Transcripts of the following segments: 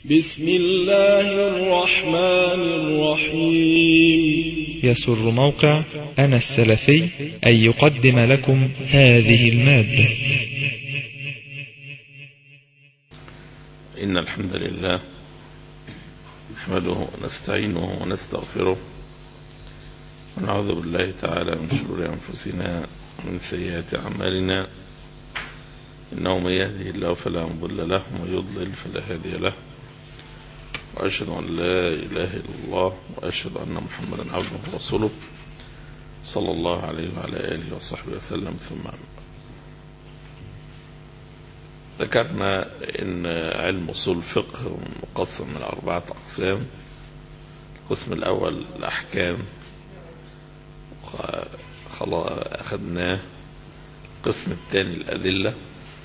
بسم الله الرحمن الرحيم يسر موقع أنا السلفي أن يقدم لكم هذه المادة إن الحمد لله نحمده ونستعينه ونستغفره ونعوذ بالله تعالى من شرور أنفسنا ومن سيئات أعمالنا إنه من يهده الله فلا مضل له ومن يضلل فلا هادي له وأشهد أن لا إله إلا الله وأشهد أن محمدا عبده ورسوله صلى الله عليه وعلى آله وصحبه وسلم ثم أما ذكرنا أن علم أصول الفقه مقسم من أربعة أقسام القسم الأول الأحكام خلاص أخذناه القسم الثاني الأدلة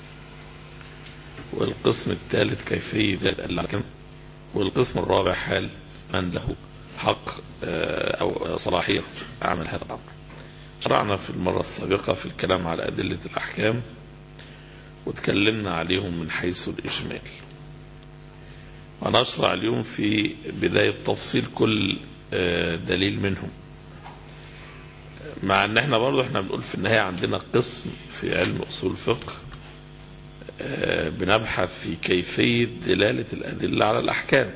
والقسم الثالث كيفية الأحكام والقسم الرابع حال من له حق أو صلاحية عمل هذا الأمر شرعنا في المرة السابقة في الكلام على أدلة الأحكام وتكلمنا عليهم من حيث الإجمال ونشرع اليوم في بداية تفصيل كل دليل منهم مع ان احنا برضه احنا بنقول في النهاية عندنا قسم في علم اصول الفقه بنبحث في كيفية دلالة الأدلة على الأحكام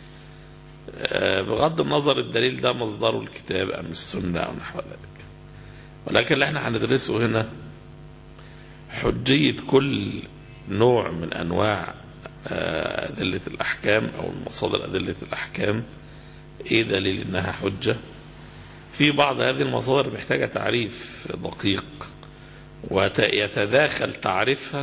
بغض النظر الدليل ده مصدره الكتاب أم السنة أو نحو ذلك ولكن اللي احنا هندرسه هنا حجية كل نوع من أنواع أدلة الأحكام أو مصادر أدلة الأحكام إيه دليل إنها حجة في بعض هذه المصادر محتاجة تعريف دقيق ويتداخل تعريفها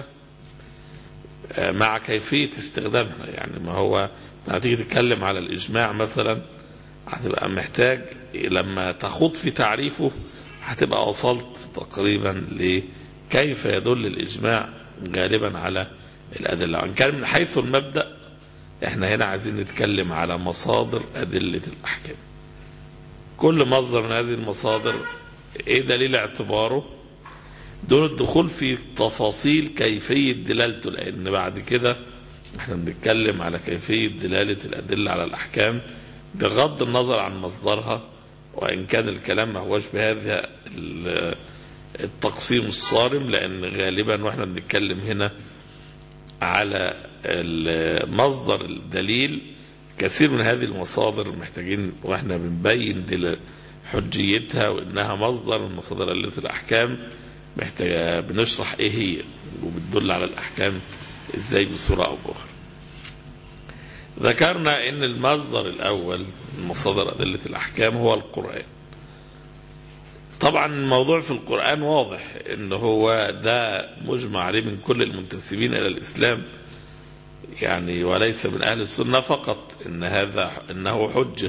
مع كيفية استخدامها يعني ما هو لما تيجي تتكلم على الإجماع مثلا هتبقى محتاج لما تخوض في تعريفه هتبقى وصلت تقريبا لكيف يدل الإجماع غالبا على الأدلة وإن كان من حيث المبدأ احنا هنا عايزين نتكلم على مصادر أدلة الأحكام كل مصدر من هذه المصادر ايه دليل اعتباره دون الدخول في تفاصيل كيفية دلالته لأن بعد كده احنا بنتكلم على كيفية دلالة الأدلة على الأحكام بغض النظر عن مصدرها وإن كان الكلام ما هوش بهذا التقسيم الصارم لأن غالبا واحنا بنتكلم هنا على مصدر الدليل كثير من هذه المصادر محتاجين واحنا بنبين حجيتها وانها مصدر من مصادر أدلة الأحكام محتاجة بنشرح ايه هي وبتدل على الأحكام ازاي بصورة أو بأخرى ذكرنا ان المصدر الأول من مصادر أدلة الأحكام هو القرآن طبعا الموضوع في القرآن واضح ان هو ده مجمع عليه من كل المنتسبين إلى الإسلام يعني وليس من أهل السنة فقط إن هذا إنه حجة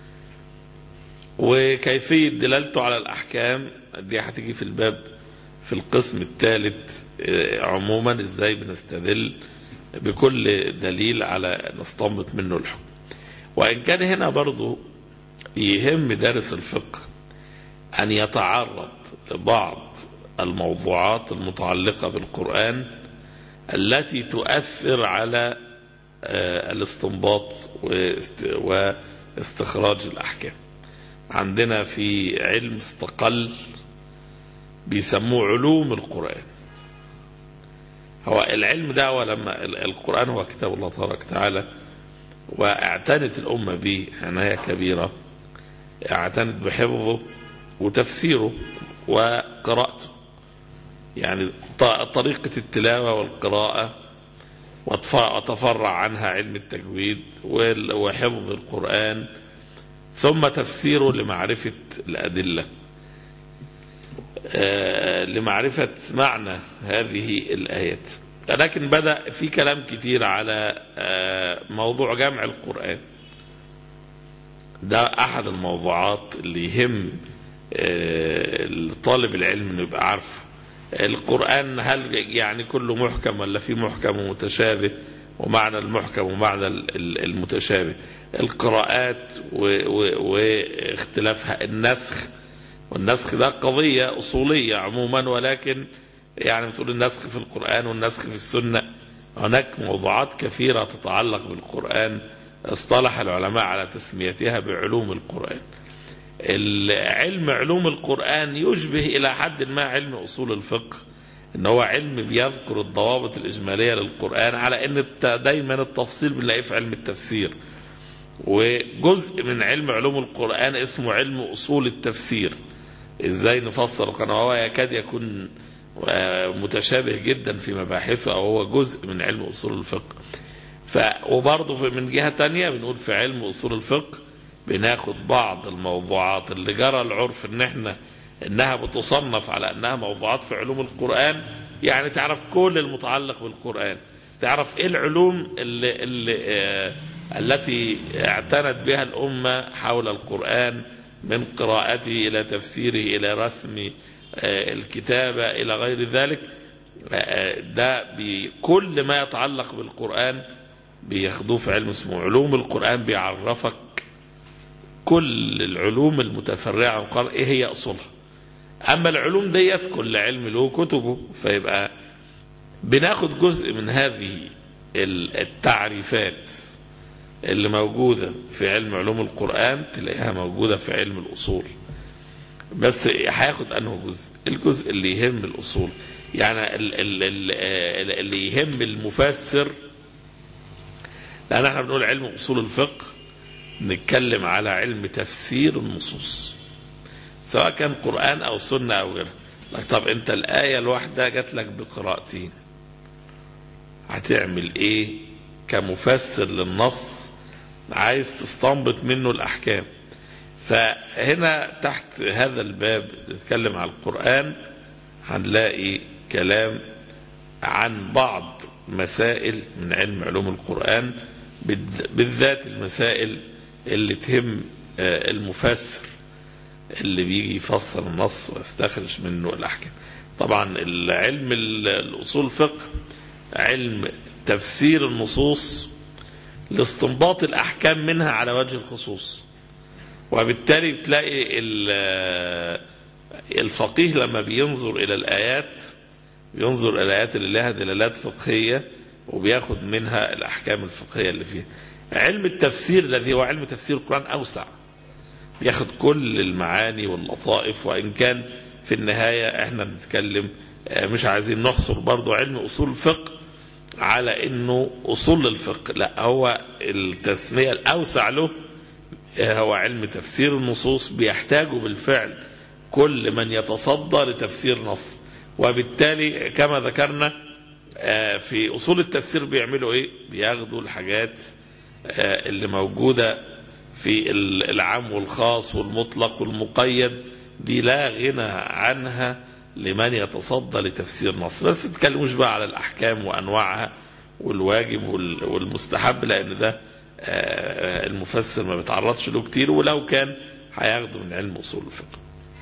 وكيفية دلالته على الأحكام دي هتيجي في الباب في القسم الثالث عموما إزاي بنستدل بكل دليل على نستنبط منه الحكم وإن كان هنا برضو يهم دارس الفقه أن يتعرض لبعض الموضوعات المتعلقة بالقرآن التي تؤثر على الاستنباط واستخراج الأحكام عندنا في علم استقل بيسموه علوم القرآن هو العلم ده ولما القرآن هو كتاب الله تبارك وتعالى واعتنت الأمة به عناية كبيرة اعتنت بحفظه وتفسيره وقراءته يعني طريقة التلاوة والقراءة وتفرع عنها علم التجويد وحفظ القرآن ثم تفسيره لمعرفة الأدلة لمعرفة معنى هذه الآيات لكن بدأ في كلام كتير على موضوع جمع القرآن ده أحد الموضوعات اللي يهم طالب العلم انه يبقى عارفه القرآن هل يعني كله محكم ولا في محكم ومتشابه ومعنى المحكم ومعنى المتشابه القراءات واختلافها النسخ والنسخ ده قضية أصولية عموما ولكن يعني بتقول النسخ في القرآن والنسخ في السنة هناك موضوعات كثيرة تتعلق بالقرآن اصطلح العلماء على تسميتها بعلوم القرآن علم علوم القرآن يشبه إلى حد ما علم أصول الفقه ان هو علم بيذكر الضوابط الإجمالية للقرآن على ان دايما التفصيل بنلاقيه في علم التفسير وجزء من علم علوم القرآن اسمه علم أصول التفسير ازاي نفسر القرآن وهو يكاد يكون متشابه جدا في مباحثه او هو جزء من علم اصول الفقه ف وبرضه من جهه تانية بنقول في علم اصول الفقه بناخد بعض الموضوعات اللي جرى العرف ان احنا انها بتصنف على انها موضوعات في علوم القران يعني تعرف كل المتعلق بالقران تعرف ايه العلوم اللي, اللي آه التي اعتنت بها الامه حول القران من قراءته الى تفسيره الى رسم الكتابة إلى غير ذلك ده بكل ما يتعلق بالقرآن بياخدوه في علم اسمه علوم القرآن بيعرفك كل العلوم المتفرعة عن القرآن ايه هي أصولها أما العلوم ديت كل علم له كتبه فيبقى بناخد جزء من هذه التعريفات اللي موجودة في علم علوم القرآن تلاقيها موجودة في علم الأصول بس هياخد انه جزء الجزء اللي يهم الاصول يعني اللي يهم المفسر لان احنا بنقول علم اصول الفقه نتكلم على علم تفسير النصوص سواء كان قران او سنه او غيرها طب انت الايه الواحده جات لك بقراءتين هتعمل ايه كمفسر للنص عايز تستنبط منه الاحكام فهنا تحت هذا الباب نتكلم عن القرآن هنلاقي كلام عن بعض مسائل من علم علوم القرآن بالذات المسائل اللي تهم المفسر اللي بيجي يفسر النص ويستخرج منه الأحكام طبعا العلم الأصول الفقه علم تفسير النصوص لاستنباط الأحكام منها على وجه الخصوص وبالتالي بتلاقي الفقيه لما بينظر إلى الآيات بينظر إلى الآيات اللي لها دلالات فقهية وبياخد منها الأحكام الفقهية اللي فيها علم التفسير الذي هو علم تفسير القرآن أوسع بياخد كل المعاني واللطائف وإن كان في النهاية احنا بنتكلم مش عايزين نحصر برضو علم أصول الفقه على انه اصول الفقه لا هو التسمية الاوسع له هو علم تفسير النصوص بيحتاج بالفعل كل من يتصدى لتفسير نص وبالتالي كما ذكرنا في اصول التفسير بيعملوا ايه بياخدوا الحاجات اللي موجودة في العام والخاص والمطلق والمقيد دي لا غنى عنها لمن يتصدى لتفسير نص بس تتكلموش بقى على الأحكام وأنواعها والواجب والمستحب لأن ده المفسر ما بيتعرضش له كتير ولو كان هياخده من علم أصول الفقه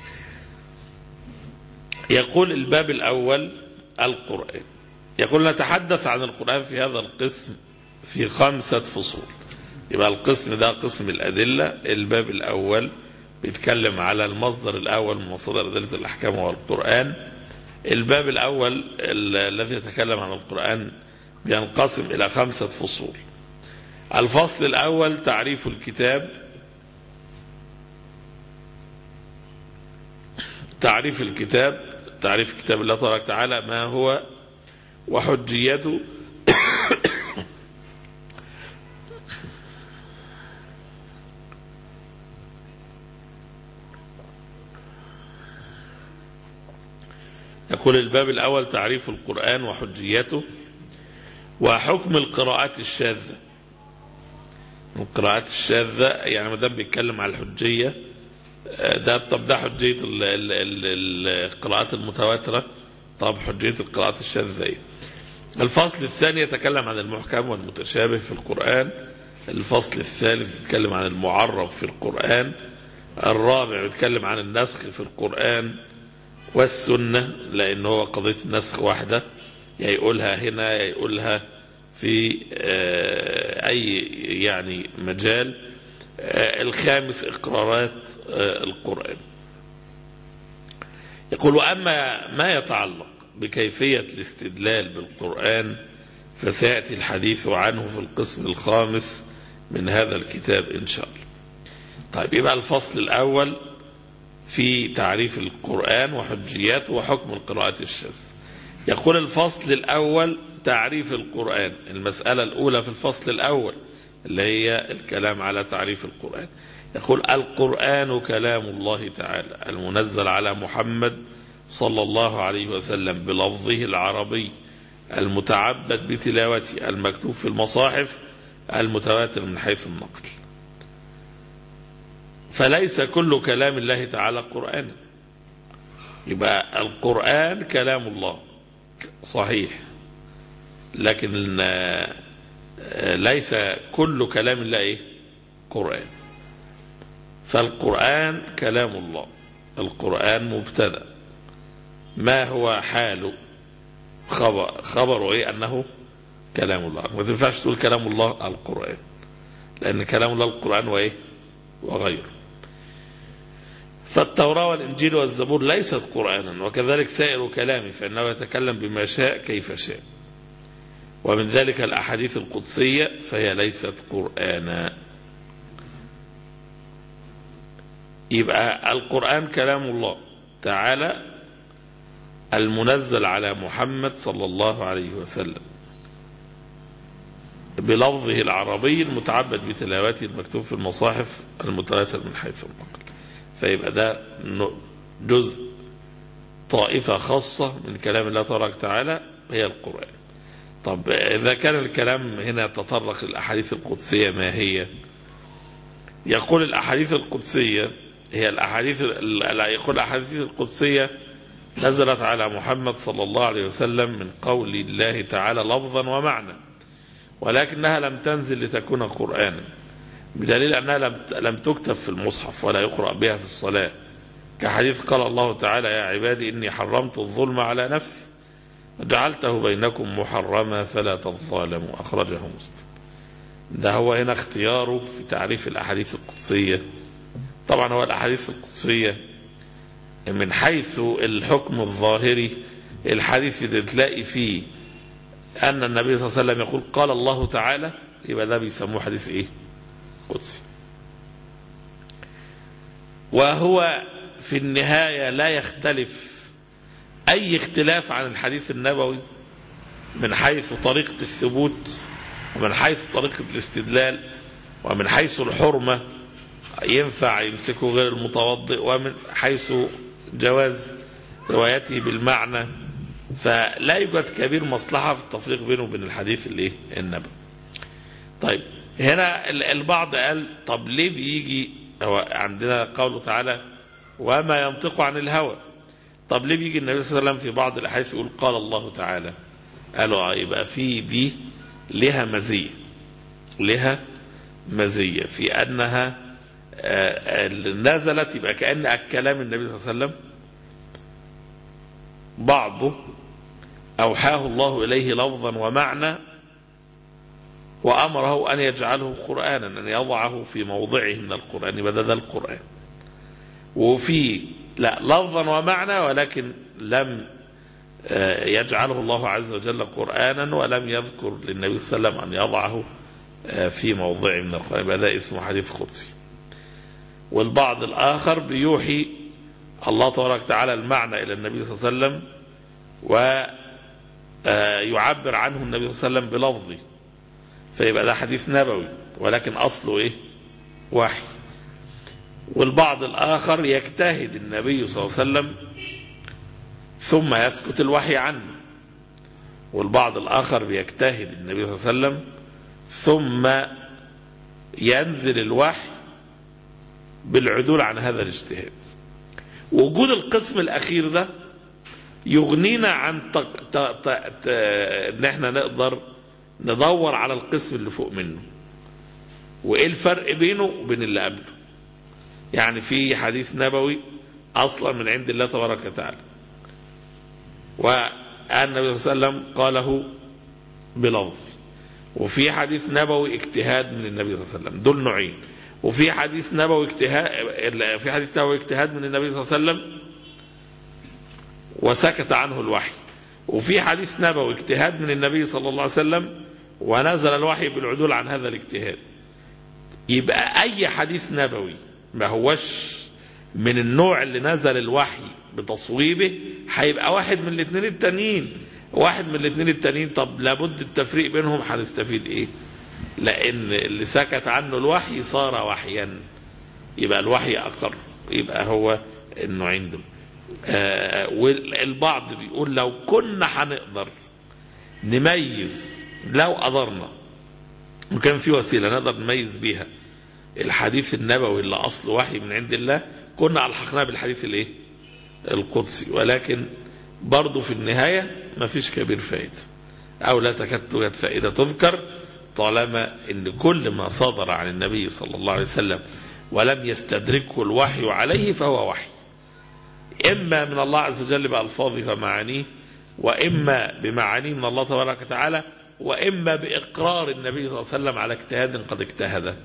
يقول الباب الأول القرآن يقول نتحدث عن القرآن في هذا القسم في خمسة فصول يبقى القسم ده قسم الأدلة الباب الأول بيتكلم على المصدر الأول من مصادر أدلة الأحكام وهو القرآن الباب الأول الذي يتكلم عن القرآن بينقسم إلى خمسة فصول الفصل الأول تعريف الكتاب تعريف الكتاب تعريف كتاب الله تبارك وتعالى ما هو وحجيته يقول الباب الأول تعريف القرآن وحجيته وحكم القراءات الشاذة القراءات الشاذة يعني ما دام بيتكلم على الحجية ده طب ده حجية ال ال ال القراءات المتواترة طب حجية القراءات الشاذة ايه الفصل الثاني يتكلم عن المحكم والمتشابه في القرآن الفصل الثالث يتكلم عن المعرب في القرآن الرابع يتكلم عن النسخ في القرآن والسنة لأن هو قضية النسخ واحدة يا يقولها هنا يا يقولها في أي يعني مجال الخامس إقرارات القرآن يقول وأما ما يتعلق بكيفية الاستدلال بالقرآن فسيأتي الحديث عنه في القسم الخامس من هذا الكتاب إن شاء الله طيب يبقى الفصل الأول في تعريف القرآن وحجياته وحكم القراءة الشاذة يقول الفصل الأول تعريف القرآن المسألة الأولى في الفصل الأول اللي هي الكلام على تعريف القرآن يقول القرآن كلام الله تعالى المنزل على محمد صلى الله عليه وسلم بلفظه العربي المتعبد بتلاوته المكتوب في المصاحف المتواتر من حيث النقل فليس كل كلام الله تعالى قرآنا يبقى القرآن كلام الله صحيح لكن ليس كل كلام الله ايه قرآن فالقرآن كلام الله القرآن مبتدا ما هو حاله خبر خبره ايه انه كلام الله ما تنفعش تقول كلام الله القرآن لان كلام الله القرآن وايه وغيره فالتوراة والإنجيل والزبور ليست قرآنا وكذلك سائر كلامه فإنه يتكلم بما شاء كيف شاء ومن ذلك الأحاديث القدسية فهي ليست قرآنا يبقى القرآن كلام الله تعالى المنزل على محمد صلى الله عليه وسلم بلفظه العربي المتعبد بتلاوته المكتوب في المصاحف المتواتر من حيث النقل فيبقى ده جزء طائفة خاصة من كلام الله تبارك وتعالى هي القرآن طب إذا كان الكلام هنا تطرق الأحاديث القدسية ما هي يقول الأحاديث القدسية هي الأحاديث يقول الأحاديث القدسية نزلت على محمد صلى الله عليه وسلم من قول الله تعالى لفظا ومعنى ولكنها لم تنزل لتكون قرآنا بدليل أنها لم لم تكتب في المصحف ولا يقرأ بها في الصلاة كحديث قال الله تعالى يا عبادي إني حرمت الظلم على نفسي وجعلته بينكم محرما فلا تظالموا أخرجه مسلم ده هو هنا اختياره في تعريف الأحاديث القدسية طبعا هو الأحاديث القدسية من حيث الحكم الظاهري الحديث اللي تلاقي فيه أن النبي صلى الله عليه وسلم يقول قال الله تعالى يبقى ده بيسموه حديث إيه قدسي وهو في النهاية لا يختلف أي اختلاف عن الحديث النبوي من حيث طريقة الثبوت ومن حيث طريقة الاستدلال ومن حيث الحرمة ينفع يمسكه غير المتوضئ ومن حيث جواز روايته بالمعنى فلا يوجد كبير مصلحة في التفريق بينه وبين الحديث الايه النبوي طيب هنا البعض قال طب ليه بيجي هو عندنا قوله تعالى وما ينطق عن الهوى طب ليه بيجي النبي صلى الله عليه وسلم في بعض الاحاديث يقول قال الله تعالى قالوا يبقى في دي لها مزيه لها مزيه في انها نزلت يبقى كان كلام النبي صلى الله عليه وسلم بعضه اوحاه الله اليه لفظا ومعنى وأمره أن يجعله قرآنا أن يضعه في موضعه من القرآن يبقى ده القرآن وفي لا لفظا ومعنى ولكن لم يجعله الله عز وجل قرآنا ولم يذكر للنبي صلى الله عليه وسلم أن يضعه في موضعه من القرآن يبقى ده اسمه حديث قدسي والبعض الآخر بيوحي الله تبارك وتعالى المعنى إلى النبي صلى الله عليه وسلم ويعبر عنه النبي صلى الله عليه وسلم بلفظه فيبقى ده حديث نبوي ولكن أصله إيه وحي والبعض الآخر يجتهد النبي صلى الله عليه وسلم ثم يسكت الوحي عنه والبعض الآخر بيجتهد النبي صلى الله عليه وسلم ثم ينزل الوحي بالعدول عن هذا الاجتهاد وجود القسم الأخير ده يغنينا عن تق... ت... ت... ت... ان احنا نقدر ندور على القسم اللي فوق منه وايه الفرق بينه وبين اللي قبله يعني في حديث نبوي اصلا من عند الله تبارك وتعالى والنبي صلى الله عليه وسلم قاله بلفظ وفي حديث نبوي اجتهاد من النبي صلى الله عليه وسلم دول نوعين وفي حديث نبوي اجتهاد في حديث نبوي اجتهاد من النبي صلى الله عليه وسلم وسكت عنه الوحي وفي حديث نبوي اجتهاد من النبي صلى الله عليه وسلم ونزل الوحي بالعدول عن هذا الاجتهاد يبقى أي حديث نبوي ما هوش من النوع اللي نزل الوحي بتصويبه هيبقى واحد من الاثنين التانيين واحد من الاثنين التانيين طب لابد التفريق بينهم هنستفيد ايه لان اللي سكت عنه الوحي صار وحيا يبقى الوحي اقر يبقى هو انه عنده آه والبعض بيقول لو كنا هنقدر نميز لو قدرنا وكان في وسيله نقدر نميز بيها الحديث النبوي اللي اصله وحي من عند الله كنا الحقناه بالحديث الايه القدسي ولكن برضه في النهايه ما فيش كبير فائده او لا تكاد توجد فائده تذكر طالما ان كل ما صدر عن النبي صلى الله عليه وسلم ولم يستدركه الوحي عليه فهو وحي اما من الله عز وجل بالفاظه ومعانيه واما بمعانيه من الله تبارك وتعالى واما باقرار النبي صلى الله عليه وسلم على اجتهاد قد اجتهده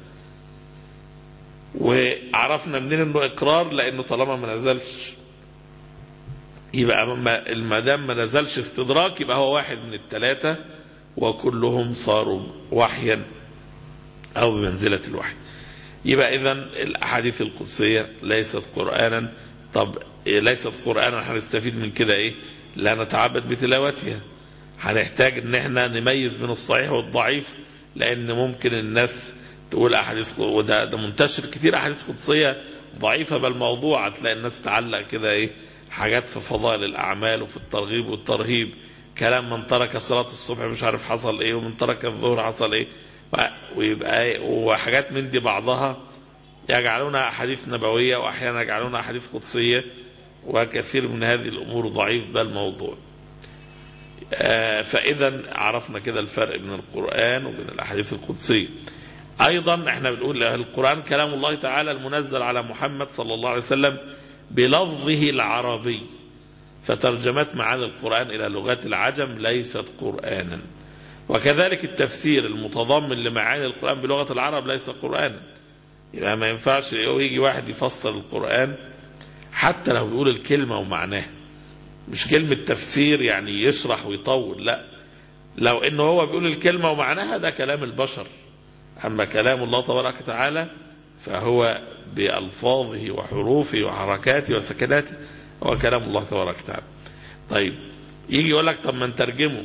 وعرفنا منين انه اقرار لانه طالما ما نزلش يبقى ما دام ما نزلش استدراك يبقى هو واحد من الثلاثه وكلهم صاروا وحيا او بمنزله الوحي يبقى اذا الاحاديث القدسيه ليست قرانا طب ليست قرانا هنستفيد من كده ايه لا نتعبد بتلاوتها هنحتاج ان احنا نميز بين الصحيح والضعيف لان ممكن الناس تقول احاديث وده ده منتشر كتير احاديث قدسيه ضعيفه بل موضوعه تلاقي الناس تعلق كده ايه حاجات في فضائل الاعمال وفي الترغيب والترهيب كلام من ترك صلاه الصبح مش عارف حصل ايه ومن ترك الظهر حصل ايه ويبقى ايه وحاجات من دي بعضها يجعلونها احاديث نبويه واحيانا يجعلونها احاديث قدسيه وكثير من هذه الامور ضعيف بل موضوع آه فاذا عرفنا كده الفرق بين القران وبين الاحاديث القدسيه ايضا احنا بنقول القران كلام الله تعالى المنزل على محمد صلى الله عليه وسلم بلفظه العربي فترجمات معاني القران الى لغات العجم ليست قرانا وكذلك التفسير المتضمن لمعاني القران بلغه العرب ليس قرانا يبقى ما ينفعش يجي واحد يفسر القران حتى لو بيقول الكلمه ومعناها مش كلمه تفسير يعني يشرح ويطول لا لو انه هو بيقول الكلمه ومعناها ده كلام البشر أما كلام الله تبارك وتعالى فهو بألفاظه وحروفه وحركاته وسكناته هو كلام الله تبارك وتعالى طيب يجي يقول لك طب ما نترجمه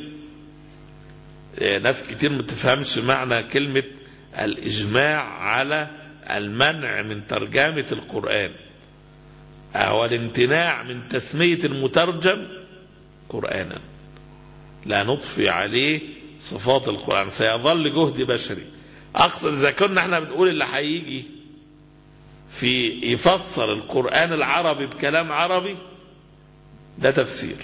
ناس كتير ما تفهمش معنى كلمة الإجماع على المنع من ترجمة القرآن أو الامتناع من تسمية المترجم قرآنا لا نضفي عليه صفات القرآن سيظل جهد بشري اقصد اذا كنا احنا بنقول اللي هيجي في يفسر القران العربي بكلام عربي ده تفسير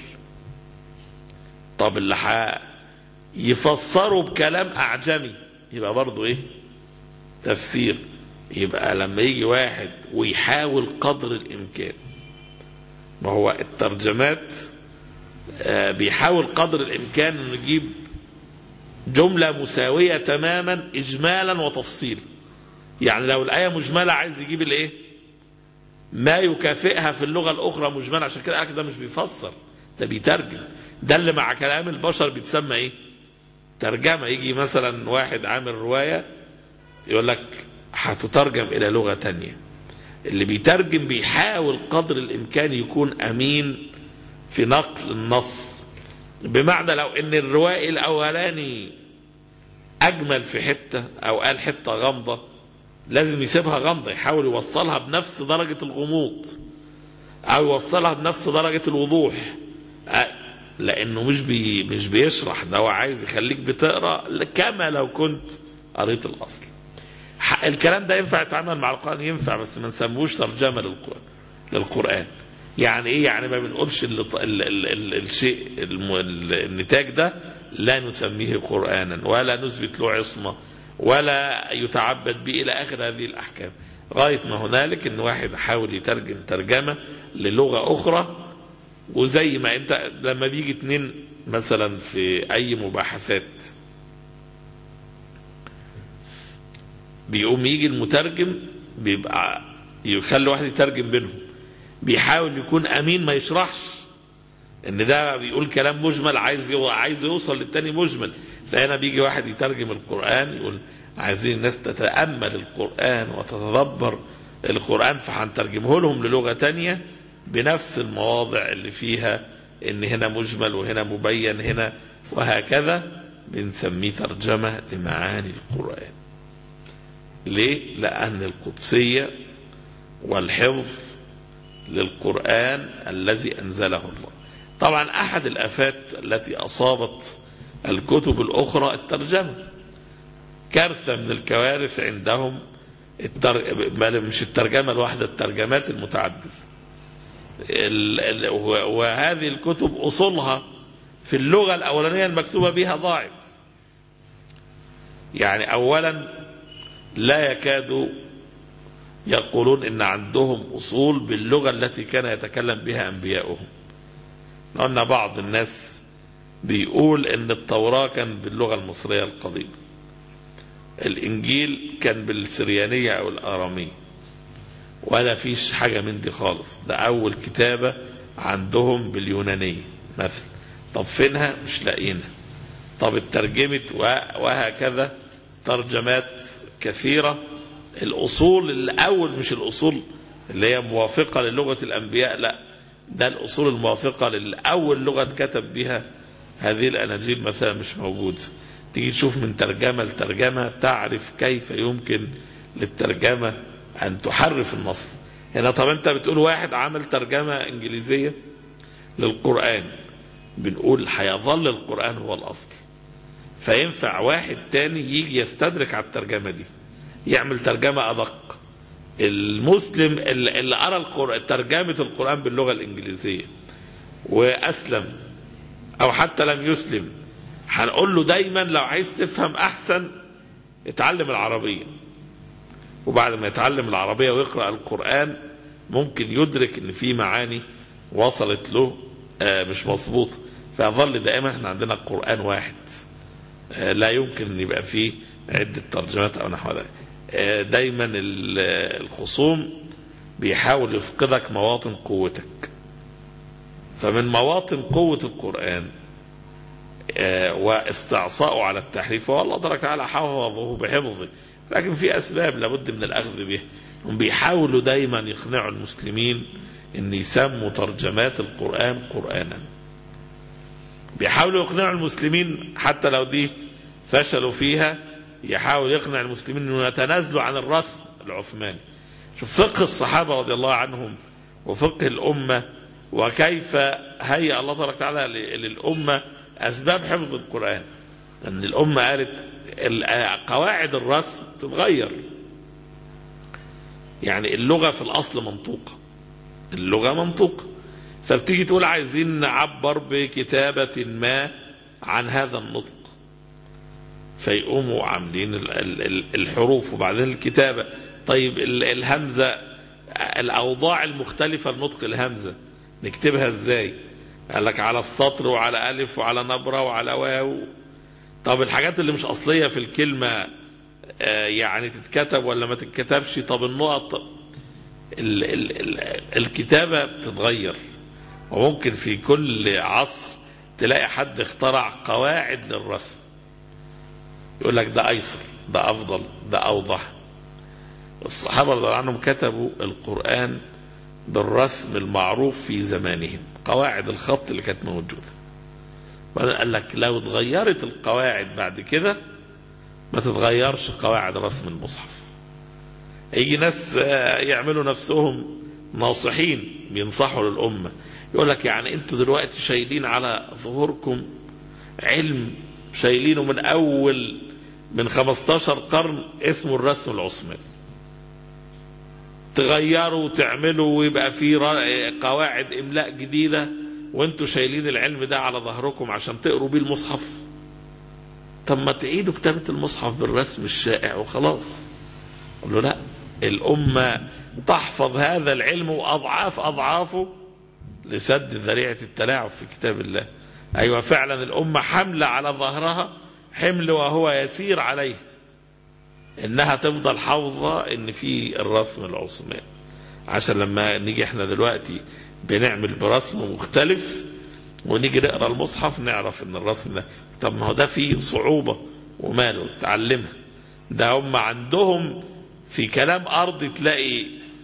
طب اللي يفسره بكلام اعجمي يبقى برضه ايه تفسير يبقى لما يجي واحد ويحاول قدر الامكان ما هو الترجمات بيحاول قدر الامكان انه يجيب جملة مساوية تماما إجمالا وتفصيلا يعني لو الآية مجملة عايز يجيب الإيه ما يكافئها في اللغة الأخرى مجملة عشان كده ده مش بيفسر ده بيترجم ده اللي مع كلام البشر بيتسمى إيه ترجمة يجي مثلا واحد عامل رواية يقول لك هتترجم إلى لغة تانية اللي بيترجم بيحاول قدر الإمكان يكون أمين في نقل النص بمعنى لو ان الروائي الاولاني اجمل في حته او قال حته غامضه لازم يسيبها غامضه يحاول يوصلها بنفس درجه الغموض او يوصلها بنفس درجه الوضوح لانه مش بي مش بيشرح ده هو عايز يخليك بتقرا كما لو كنت قريت الاصل الكلام ده ينفع يتعامل مع القران ينفع بس ما نسموش ترجمه للقران للقران يعني ايه يعني ما بنقولش ال ال ال ال الشيء النتاج ده لا نسميه قرانا ولا نثبت له عصمه ولا يتعبد به الى اخر هذه الاحكام غايه ما هنالك ان واحد حاول يترجم ترجمه للغه اخرى وزي ما انت لما بيجي اتنين مثلا في اي مباحثات بيقوم يجي المترجم بيبقى يخلي واحد يترجم بينهم بيحاول يكون امين ما يشرحش ان ده بيقول كلام مجمل عايز يو... عايز يوصل للتاني مجمل فهنا بيجي واحد يترجم القرآن يقول عايزين الناس تتأمل القرآن وتتدبر القرآن فهنترجمه لهم للغة تانية بنفس المواضع اللي فيها ان هنا مجمل وهنا مبين هنا وهكذا بنسميه ترجمة لمعاني القرآن ليه؟ لأن القدسية والحفظ للقرآن الذي أنزله الله طبعا أحد الآفات التي أصابت الكتب الأخرى الترجمة كارثة من الكوارث عندهم التر... بل مش الترجمة الواحدة الترجمات المتعددة ال... ال... وهذه الكتب أصولها في اللغة الأولانية المكتوبة بها ضاعت يعني أولا لا يكاد يقولون إن عندهم أصول باللغة التي كان يتكلم بها أنبياؤهم قلنا بعض الناس بيقول إن التوراة كان باللغة المصرية القديمة الإنجيل كان بالسريانية أو الآرامية ولا فيش حاجة من دي خالص ده أول كتابة عندهم باليونانية مثلا طب فينها مش لاقينها طب اترجمت وهكذا ترجمات كثيرة الأصول الأول مش الأصول اللي هي موافقة للغة الأنبياء لا ده الأصول الموافقة لأول لغة كتب بها هذه الأناجيل مثلا مش موجودة تيجي تشوف من ترجمة لترجمة تعرف كيف يمكن للترجمة أن تحرف النص هنا طب أنت بتقول واحد عمل ترجمة إنجليزية للقرآن بنقول هيظل القرآن هو الأصل فينفع واحد تاني يجي يستدرك على الترجمة دي يعمل ترجمة أدق المسلم اللي أرى القرآن ترجمة القرآن باللغة الإنجليزية وأسلم أو حتى لم يسلم هنقول له دايما لو عايز تفهم أحسن اتعلم العربية وبعد ما يتعلم العربية ويقرأ القرآن ممكن يدرك ان في معاني وصلت له مش مظبوطة فيظل دائما احنا عندنا القرآن واحد لا يمكن ان يبقى فيه عدة ترجمات او نحو ذلك دايما الخصوم بيحاول يفقدك مواطن قوتك فمن مواطن قوة القرآن واستعصاؤه على التحريف والله تبارك وتعالى حفظه بحفظه لكن في أسباب لابد من الأخذ بها هم بيحاولوا دايما يقنعوا المسلمين ان يسموا ترجمات القرآن قرآنا بيحاولوا يقنعوا المسلمين حتى لو دي فشلوا فيها يحاول يقنع المسلمين انه يتنازلوا عن الرسم العثماني شوف فقه الصحابة رضي الله عنهم وفقه الأمة وكيف هيأ الله تبارك وتعالى للأمة أسباب حفظ القرآن أن الأمة قالت قواعد الرسم تتغير يعني اللغة في الأصل منطوقة اللغة منطوقة فبتيجي تقول عايزين نعبر بكتابة ما عن هذا النطق فيقوموا عاملين الحروف وبعدين الكتابة طيب الهمزة الأوضاع المختلفة لنطق الهمزة نكتبها ازاي قال لك على السطر وعلى ألف وعلى نبرة وعلى واو طب الحاجات اللي مش أصلية في الكلمة يعني تتكتب ولا ما تتكتبش طب النقط ال ال ال الكتابة بتتغير وممكن في كل عصر تلاقي حد اخترع قواعد للرسم يقول لك ده أيسر ده أفضل ده أوضح الصحابة رضي الله عنهم كتبوا القرآن بالرسم المعروف في زمانهم قواعد الخط اللي كانت موجودة بعدين قال لك لو اتغيرت القواعد بعد كده ما تتغيرش قواعد رسم المصحف يجي ناس يعملوا نفسهم ناصحين بينصحوا للأمة يقول لك يعني انتوا دلوقتي شايلين على ظهوركم علم شايلينه من أول من 15 قرن اسمه الرسم العثماني تغيروا وتعملوا ويبقى في قواعد إملاء جديدة وانتوا شايلين العلم ده على ظهركم عشان تقروا بيه المصحف طب ما تعيدوا كتابة المصحف بالرسم الشائع وخلاص قال له لا الأمة تحفظ هذا العلم وأضعاف أضعافه لسد ذريعة التلاعب في كتاب الله أيوة فعلا الأمة حملة على ظهرها حمل وهو يسير عليه إنها تفضل حافظة إن في الرسم العثماني عشان لما نيجي احنا دلوقتي بنعمل برسم مختلف ونيجي نقرا المصحف نعرف ان الرسم ده طب ما هو ده فيه صعوبة وماله تعلمها ده هم عندهم في كلام أرضي تلاقي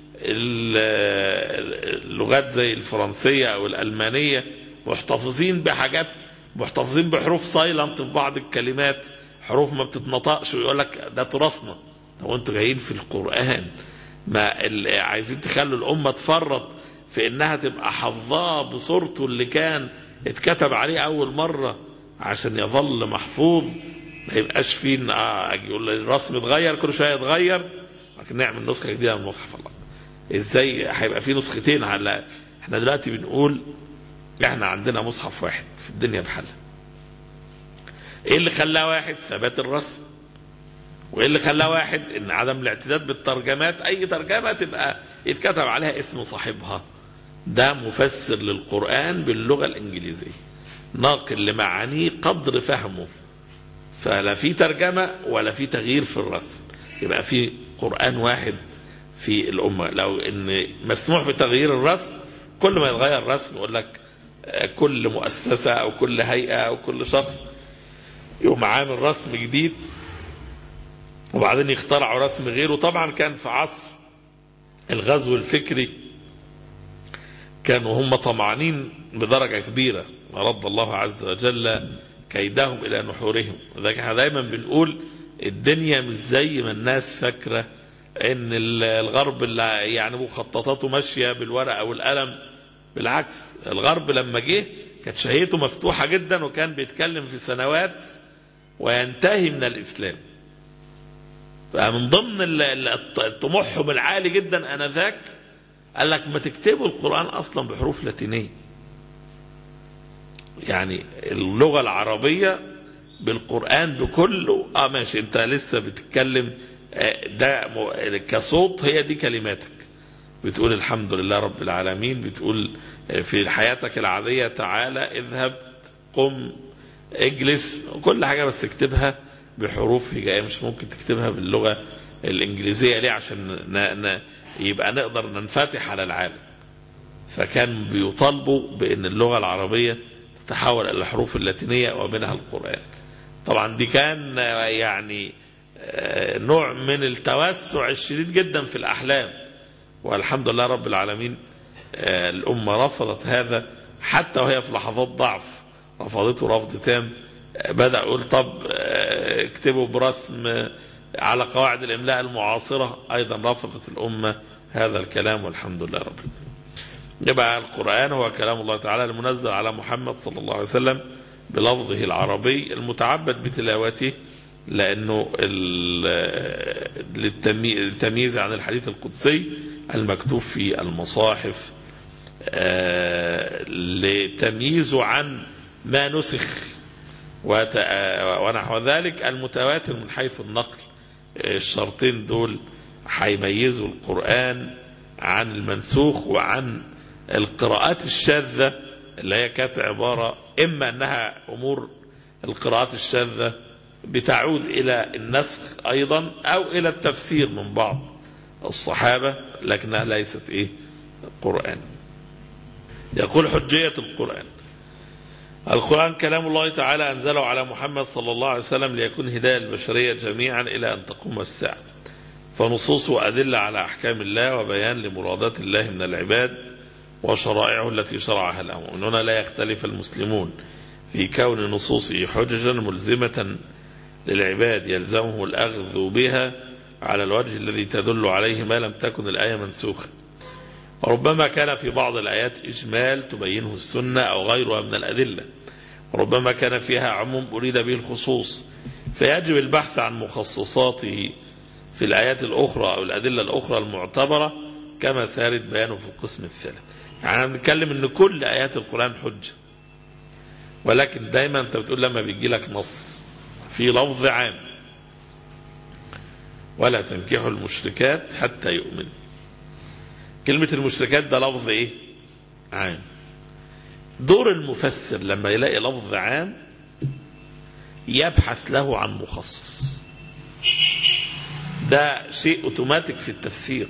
اللغات زي الفرنسية أو الألمانية محتفظين بحاجات محتفظين بحروف سايلنت في بعض الكلمات حروف ما بتتنطقش ويقول لك ده تراثنا طب انتوا جايين في القرآن ما عايزين تخلوا الأمة تفرط في إنها تبقى حافظاه بصورته اللي كان اتكتب عليه أول مرة عشان يظل محفوظ ما يبقاش فيه ان اه يقول الرسم اتغير كل شويه يتغير لكن نعمل نسخه جديده من المصحف الله ازاي هيبقى في نسختين على احنا دلوقتي بنقول احنا عندنا مصحف واحد في الدنيا بحالها ايه اللي خلاه واحد ثبات الرسم وايه اللي خلاه واحد ان عدم الاعتداد بالترجمات اي ترجمه تبقى يتكتب عليها اسم صاحبها ده مفسر للقران باللغه الانجليزيه ناقل لمعانيه قدر فهمه فلا في ترجمة ولا في تغيير في الرسم يبقى في قرآن واحد في الأمة لو إن مسموح بتغيير الرسم كل ما يتغير الرسم يقول لك كل مؤسسة أو كل هيئة أو كل شخص يقوم عامل رسم جديد وبعدين يخترعوا رسم غيره طبعا كان في عصر الغزو الفكري كانوا هم طمعانين بدرجة كبيرة رد الله عز وجل كيدهم إلى نحورهم لذلك احنا دايما بنقول الدنيا مش زي ما الناس فاكرة ان الغرب اللي يعني مخططاته ماشية بالورقة والقلم بالعكس الغرب لما جه كانت شهيته مفتوحة جدا وكان بيتكلم في سنوات وينتهي من الإسلام فمن ضمن طموحهم العالي جدا انذاك قال لك ما تكتبوا القرآن أصلا بحروف لاتينية يعني اللغة العربية بالقرآن بكله اه ماشي انت لسه بتتكلم ده كصوت هي دي كلماتك بتقول الحمد لله رب العالمين بتقول في حياتك العادية تعالى اذهب قم اجلس كل حاجة بس اكتبها بحروف هجائية مش ممكن تكتبها باللغة الإنجليزية ليه عشان ن... ن... يبقى نقدر ننفتح على العالم فكان بيطالبوا بأن اللغة العربية تحول إلى الحروف اللاتينية ومنها القرآن طبعا دي كان يعني نوع من التوسع الشديد جدا في الأحلام والحمد لله رب العالمين الأمة رفضت هذا حتى وهي في لحظات ضعف رفضته رفض تام بدأ يقول طب اكتبوا برسم على قواعد الإملاء المعاصرة أيضا رفضت الأمة هذا الكلام والحمد لله رب العالمين يبقى القرآن هو كلام الله تعالى المنزل على محمد صلى الله عليه وسلم بلفظه العربي المتعبد بتلاوته لأنه للتمييز عن الحديث القدسي المكتوب في المصاحف لتمييزه عن ما نسخ ونحو ذلك المتواتر من حيث النقل الشرطين دول هيميزوا القرآن عن المنسوخ وعن القراءات الشاذة اللي هي كانت عبارة إما أنها أمور القراءات الشاذة بتعود إلى النسخ أيضا أو إلى التفسير من بعض الصحابة لكنها ليست إيه قرآن يقول حجية القرآن القرآن كلام الله تعالى أنزله على محمد صلى الله عليه وسلم ليكون هداية البشرية جميعا إلى أن تقوم الساعة فنصوصه أدلة على أحكام الله وبيان لمرادات الله من العباد وشرائعه التي شرعها لهم ومن هنا لا يختلف المسلمون في كون نصوصه حججا ملزمة للعباد يلزمه الأخذ بها على الوجه الذي تدل عليه ما لم تكن الآية منسوخة وربما كان في بعض الآيات إجمال تبينه السنة أو غيرها من الأدلة وربما كان فيها عموم أريد به الخصوص فيجب البحث عن مخصصاته في الآيات الأخرى أو الأدلة الأخرى المعتبرة كما سارد بيانه في القسم الثالث يعني بنتكلم ان كل آيات القرآن حجة ولكن دايما انت بتقول لما بيجي لك نص في لفظ عام ولا تنكحوا المشركات حتى يؤمنوا كلمة المشركات ده لفظ ايه عام دور المفسر لما يلاقي لفظ عام يبحث له عن مخصص ده شيء اوتوماتيك في التفسير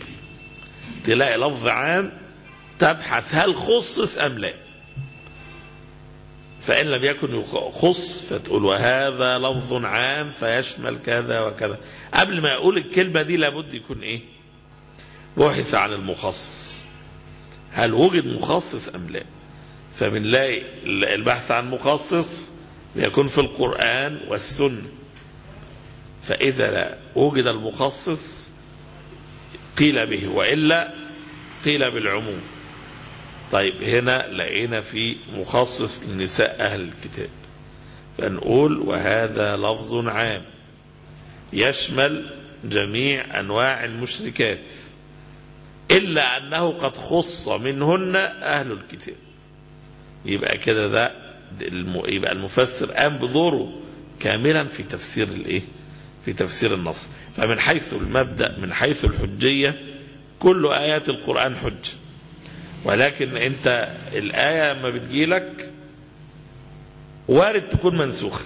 تلاقي لفظ عام تبحث هل خصص ام لا فإن لم يكن يخص فتقول وهذا لفظ عام فيشمل كذا وكذا قبل ما يقول الكلمة دي لابد يكون إيه بحث عن المخصص هل وجد مخصص أم لا فبنلاقي البحث عن مخصص يكون في القرآن والسنة فإذا لا وجد المخصص قيل به وإلا قيل بالعموم طيب هنا لقينا في مخصص لنساء أهل الكتاب فنقول وهذا لفظ عام يشمل جميع أنواع المشركات إلا أنه قد خص منهن أهل الكتاب يبقى كده ده يبقى المفسر قام بدوره كاملا في تفسير الايه في تفسير النص فمن حيث المبدأ من حيث الحجية كل آيات القرآن حجة ولكن انت الآية لما بتجيلك وارد تكون منسوخة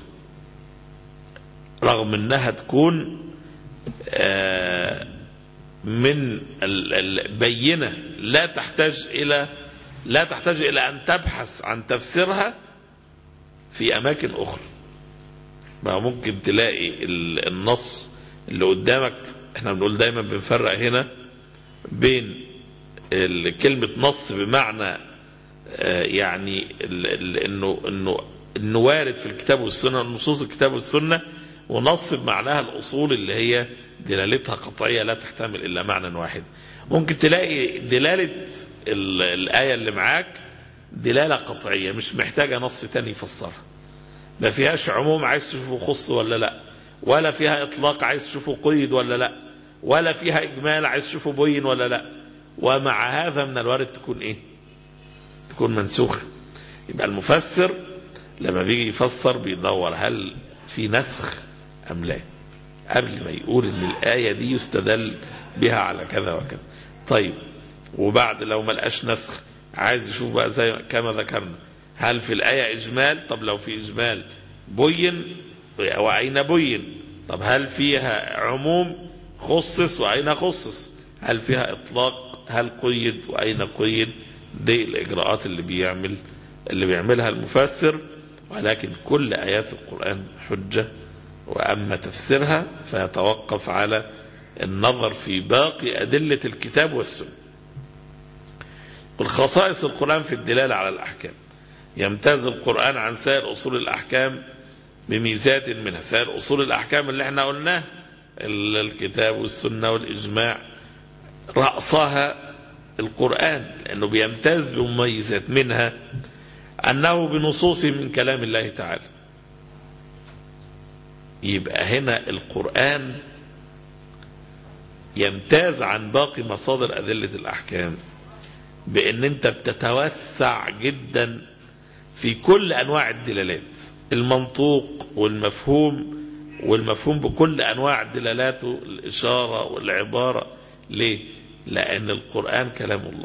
رغم انها تكون من البينة لا تحتاج إلى لا تحتاج إلى أن تبحث عن تفسيرها في أماكن أخرى ما ممكن تلاقي النص اللي قدامك احنا بنقول دايما بنفرق هنا بين كلمة نص بمعنى يعني انه انه انه وارد في الكتاب والسنة نصوص الكتاب والسنة ونص بمعناها الأصول اللي هي دلالتها قطعية لا تحتمل إلا معنى واحد ممكن تلاقي دلالة الآية اللي معاك دلالة قطعية مش محتاجة نص تاني يفسرها ما فيهاش عموم عايز تشوفه خص ولا لا ولا فيها إطلاق عايز تشوفه قيد ولا لا ولا فيها إجمال عايز تشوفه بين ولا لا ومع هذا من الوارد تكون إيه تكون منسوخة يبقى المفسر لما بيجي يفسر بيدور هل في نسخ أم لا قبل ما يقول ان الآية دي يستدل بها على كذا وكذا طيب وبعد لو ما لقاش نسخ عايز يشوف بقى زي كما ذكرنا هل في الآية إجمال طب لو في إجمال بين وأين بين طب هل فيها عموم خصص وأين خصص هل فيها إطلاق هل قيد وأين قيد دي الإجراءات اللي بيعمل اللي بيعملها المفسر ولكن كل آيات القرآن حجة وأما تفسيرها فيتوقف على النظر في باقي أدلة الكتاب والسنة والخصائص القرآن في الدلالة على الأحكام يمتاز القرآن عن سائر أصول الأحكام بميزات منها سائر أصول الأحكام اللي احنا قلناه الكتاب والسنة والإجماع رأسها القرآن لأنه بيمتاز بمميزات منها أنه بنصوص من كلام الله تعالى يبقى هنا القرآن يمتاز عن باقي مصادر أدلة الأحكام بأن أنت بتتوسع جدا في كل أنواع الدلالات المنطوق والمفهوم والمفهوم بكل أنواع دلالاته الإشارة والعبارة ليه؟ لأن القرآن كلام الله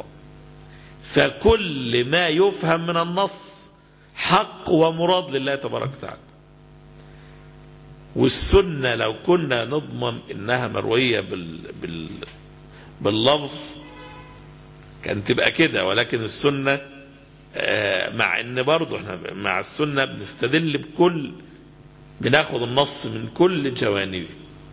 فكل ما يفهم من النص حق ومراد لله تبارك وتعالى والسنة لو كنا نضمن انها مروية بال... بال... باللفظ كان تبقى كده ولكن السنة مع ان برضه احنا مع السنة بنستدل بكل بناخد النص من كل جوانبه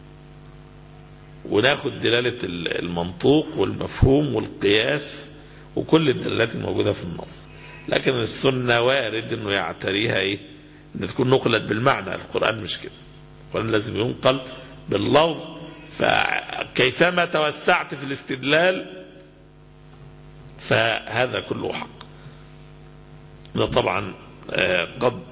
وناخد دلالة المنطوق والمفهوم والقياس وكل الدلالات الموجودة في النص لكن السنة وارد انه يعتريها ايه ان تكون نقلت بالمعنى القرآن مش كده القرآن لازم ينقل باللفظ فكيفما توسعت في الاستدلال فهذا كله حق ده طبعا قد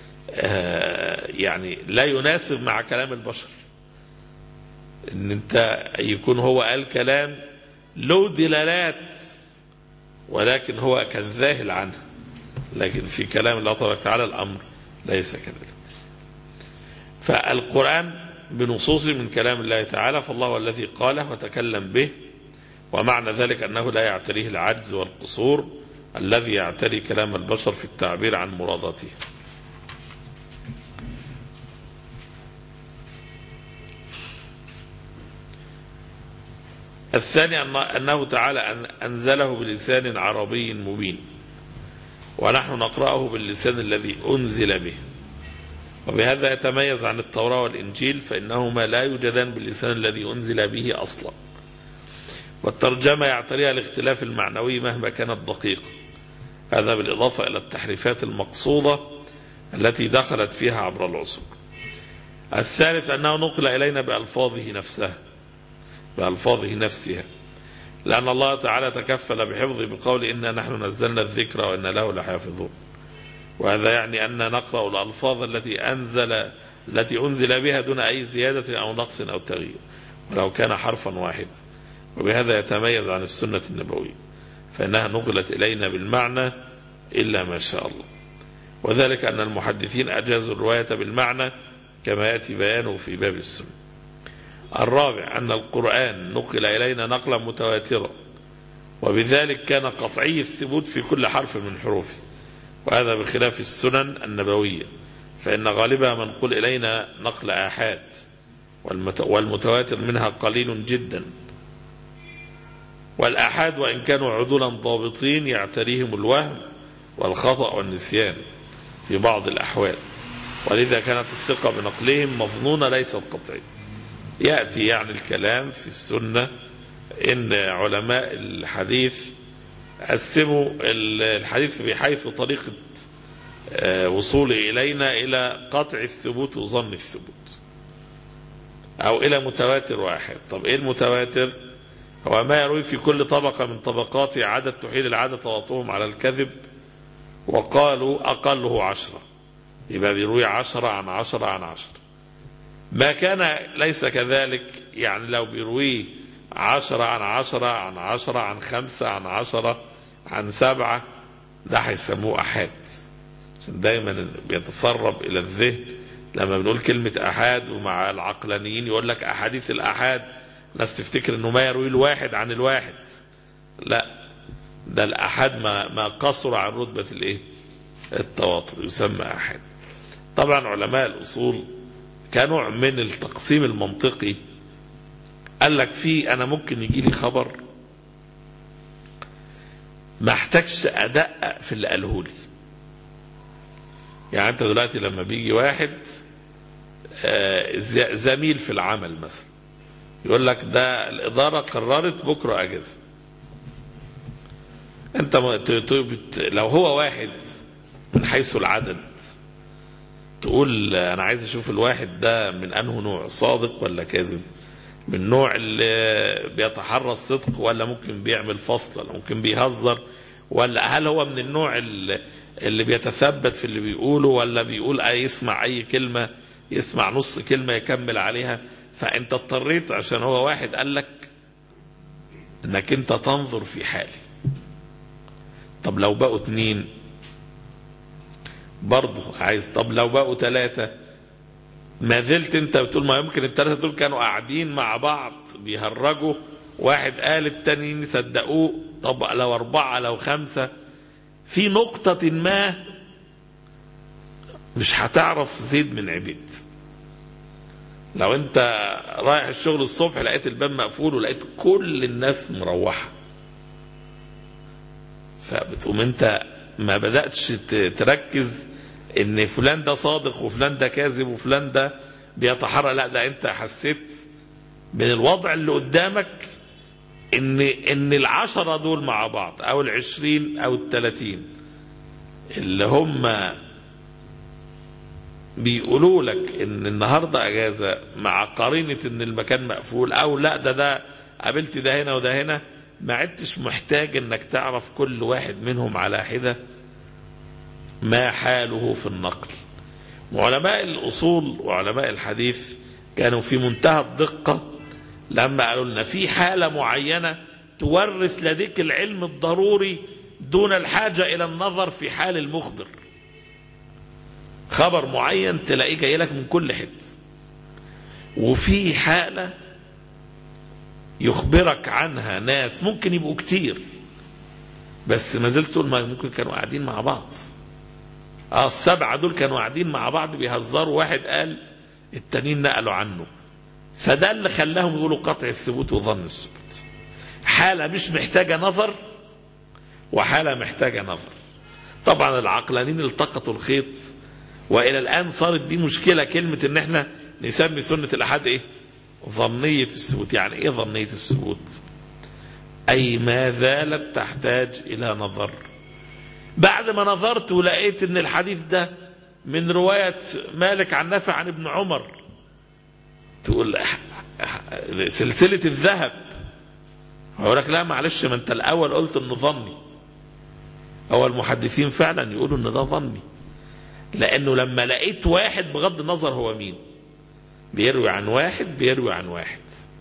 يعني لا يناسب مع كلام البشر ان انت يكون هو قال كلام له دلالات ولكن هو كان ذاهل عنها لكن في كلام الله تبارك وتعالى الامر ليس كذلك فالقرآن بنصوص من كلام الله تعالى فالله هو الذي قاله وتكلم به ومعنى ذلك أنه لا يعتريه العجز والقصور الذي يعتري كلام البشر في التعبير عن مراداته الثاني أنه تعالى أنزله بلسان عربي مبين ونحن نقرأه باللسان الذي أنزل به وبهذا يتميز عن التوراة والإنجيل فإنهما لا يوجدان باللسان الذي أنزل به أصلا والترجمة يعتريها الاختلاف المعنوي مهما كانت دقيقة هذا بالإضافة إلى التحريفات المقصودة التي دخلت فيها عبر العصور الثالث أنه نقل إلينا بألفاظه نفسها بألفاظه نفسها لأن الله تعالى تكفل بحفظه بقول إنا نحن نزلنا الذكر وإنا له لحافظون وهذا يعني أن نقرأ الألفاظ التي أنزل التي أنزل بها دون أي زيادة أو نقص أو تغيير ولو كان حرفا واحدا وبهذا يتميز عن السنة النبوية فإنها نقلت إلينا بالمعنى إلا ما شاء الله وذلك أن المحدثين أجازوا الرواية بالمعنى كما يأتي بيانه في باب السنة الرابع أن القرآن نقل إلينا نقلا متواترا وبذلك كان قطعي الثبوت في كل حرف من حروفه وهذا بخلاف السنن النبوية فإن غالبها منقول إلينا نقل آحاد والمتواتر منها قليل جدا والآحاد وإن كانوا عدولا ضابطين يعتريهم الوهم والخطأ والنسيان في بعض الأحوال ولذا كانت الثقة بنقلهم مظنونة ليست قطعية يأتي يعني الكلام في السنة إن علماء الحديث قسموا الحديث بحيث طريقة وصوله إلينا إلى قطع الثبوت وظن الثبوت أو إلى متواتر واحد طب إيه المتواتر هو ما يروي في كل طبقة من طبقات عدد تحيل العادة تواطؤهم على الكذب وقالوا أقله عشرة يبقى بيروي عشرة عن عشرة عن عشرة ما كان ليس كذلك يعني لو بيرويه عشرة عن عشرة عن عشرة عن خمسة عن عشرة عن سبعة ده هيسموه أحاد عشان دايما بيتسرب إلى الذهن لما بنقول كلمة أحاد ومع العقلانيين يقول لك أحاديث الأحاد ناس تفتكر انه ما يروي الواحد عن الواحد لا ده الأحد ما, ما قصر عن رتبة الايه التواتر يسمى أحد طبعا علماء الأصول كنوع من التقسيم المنطقي قال لك في أنا ممكن يجي لي خبر ما احتاجش أدقق في اللي قاله لي يعني أنت دلوقتي لما بيجي واحد زميل في العمل مثلا يقول لك ده الإدارة قررت بكرة أجازة أنت لو هو واحد من حيث العدد تقول أنا عايز أشوف الواحد ده من أنه نوع صادق ولا كاذب من نوع اللي بيتحرى الصدق ولا ممكن بيعمل فصل ولا ممكن بيهزر ولا هل هو من النوع اللي بيتثبت في اللي بيقوله ولا بيقول أي يسمع أي كلمة يسمع نص كلمة يكمل عليها فانت اضطريت عشان هو واحد قال لك انك انت تنظر في حالي طب لو بقوا اتنين برضه عايز طب لو بقوا ثلاثة ما زلت انت بتقول ما يمكن الثلاثة دول كانوا قاعدين مع بعض بيهرجوا واحد قال التانيين صدقوه طب لو أربعة لو خمسة في نقطة ما مش هتعرف زيد من عبيد لو انت رايح الشغل الصبح لقيت الباب مقفول ولقيت كل الناس مروحة فبتقوم انت ما بدأتش تركز ان فلان ده صادق وفلان ده كاذب وفلان ده بيتحرى لا ده انت حسيت من الوضع اللي قدامك ان ان العشرة دول مع بعض او العشرين او التلاتين اللي هم بيقولوا لك ان النهارده اجازه مع قرينه ان المكان مقفول او لا ده ده قابلت ده هنا وده هنا ما عدتش محتاج انك تعرف كل واحد منهم على حده ما حاله في النقل وعلماء الاصول وعلماء الحديث كانوا في منتهى الدقه لما قالوا لنا في حاله معينه تورث لديك العلم الضروري دون الحاجه الى النظر في حال المخبر خبر معين تلاقيه جاي لك من كل حته وفي حاله يخبرك عنها ناس ممكن يبقوا كتير بس ما زلت تقول ممكن كانوا قاعدين مع بعض اه السبعه دول كانوا قاعدين مع بعض بيهزروا واحد قال التانيين نقلوا عنه فده اللي خلاهم يقولوا قطع الثبوت وظن الثبوت حاله مش محتاجه نظر وحاله محتاجه نظر طبعا العقلانيين التقطوا الخيط والى الان صارت دي مشكله كلمه ان احنا نسمي سنه الاحاد ايه ظنيه الثبوت يعني ايه ظنيه الثبوت اي ما زالت تحتاج الى نظر بعد ما نظرت ولقيت ان الحديث ده من روايه مالك عن نافع عن ابن عمر تقول سلسله الذهب هقول لك لا معلش ما انت الاول قلت انه ظني هو المحدثين فعلا يقولوا ان ده ظني لانه لما لقيت واحد بغض النظر هو مين بيروي عن واحد بيروي عن واحد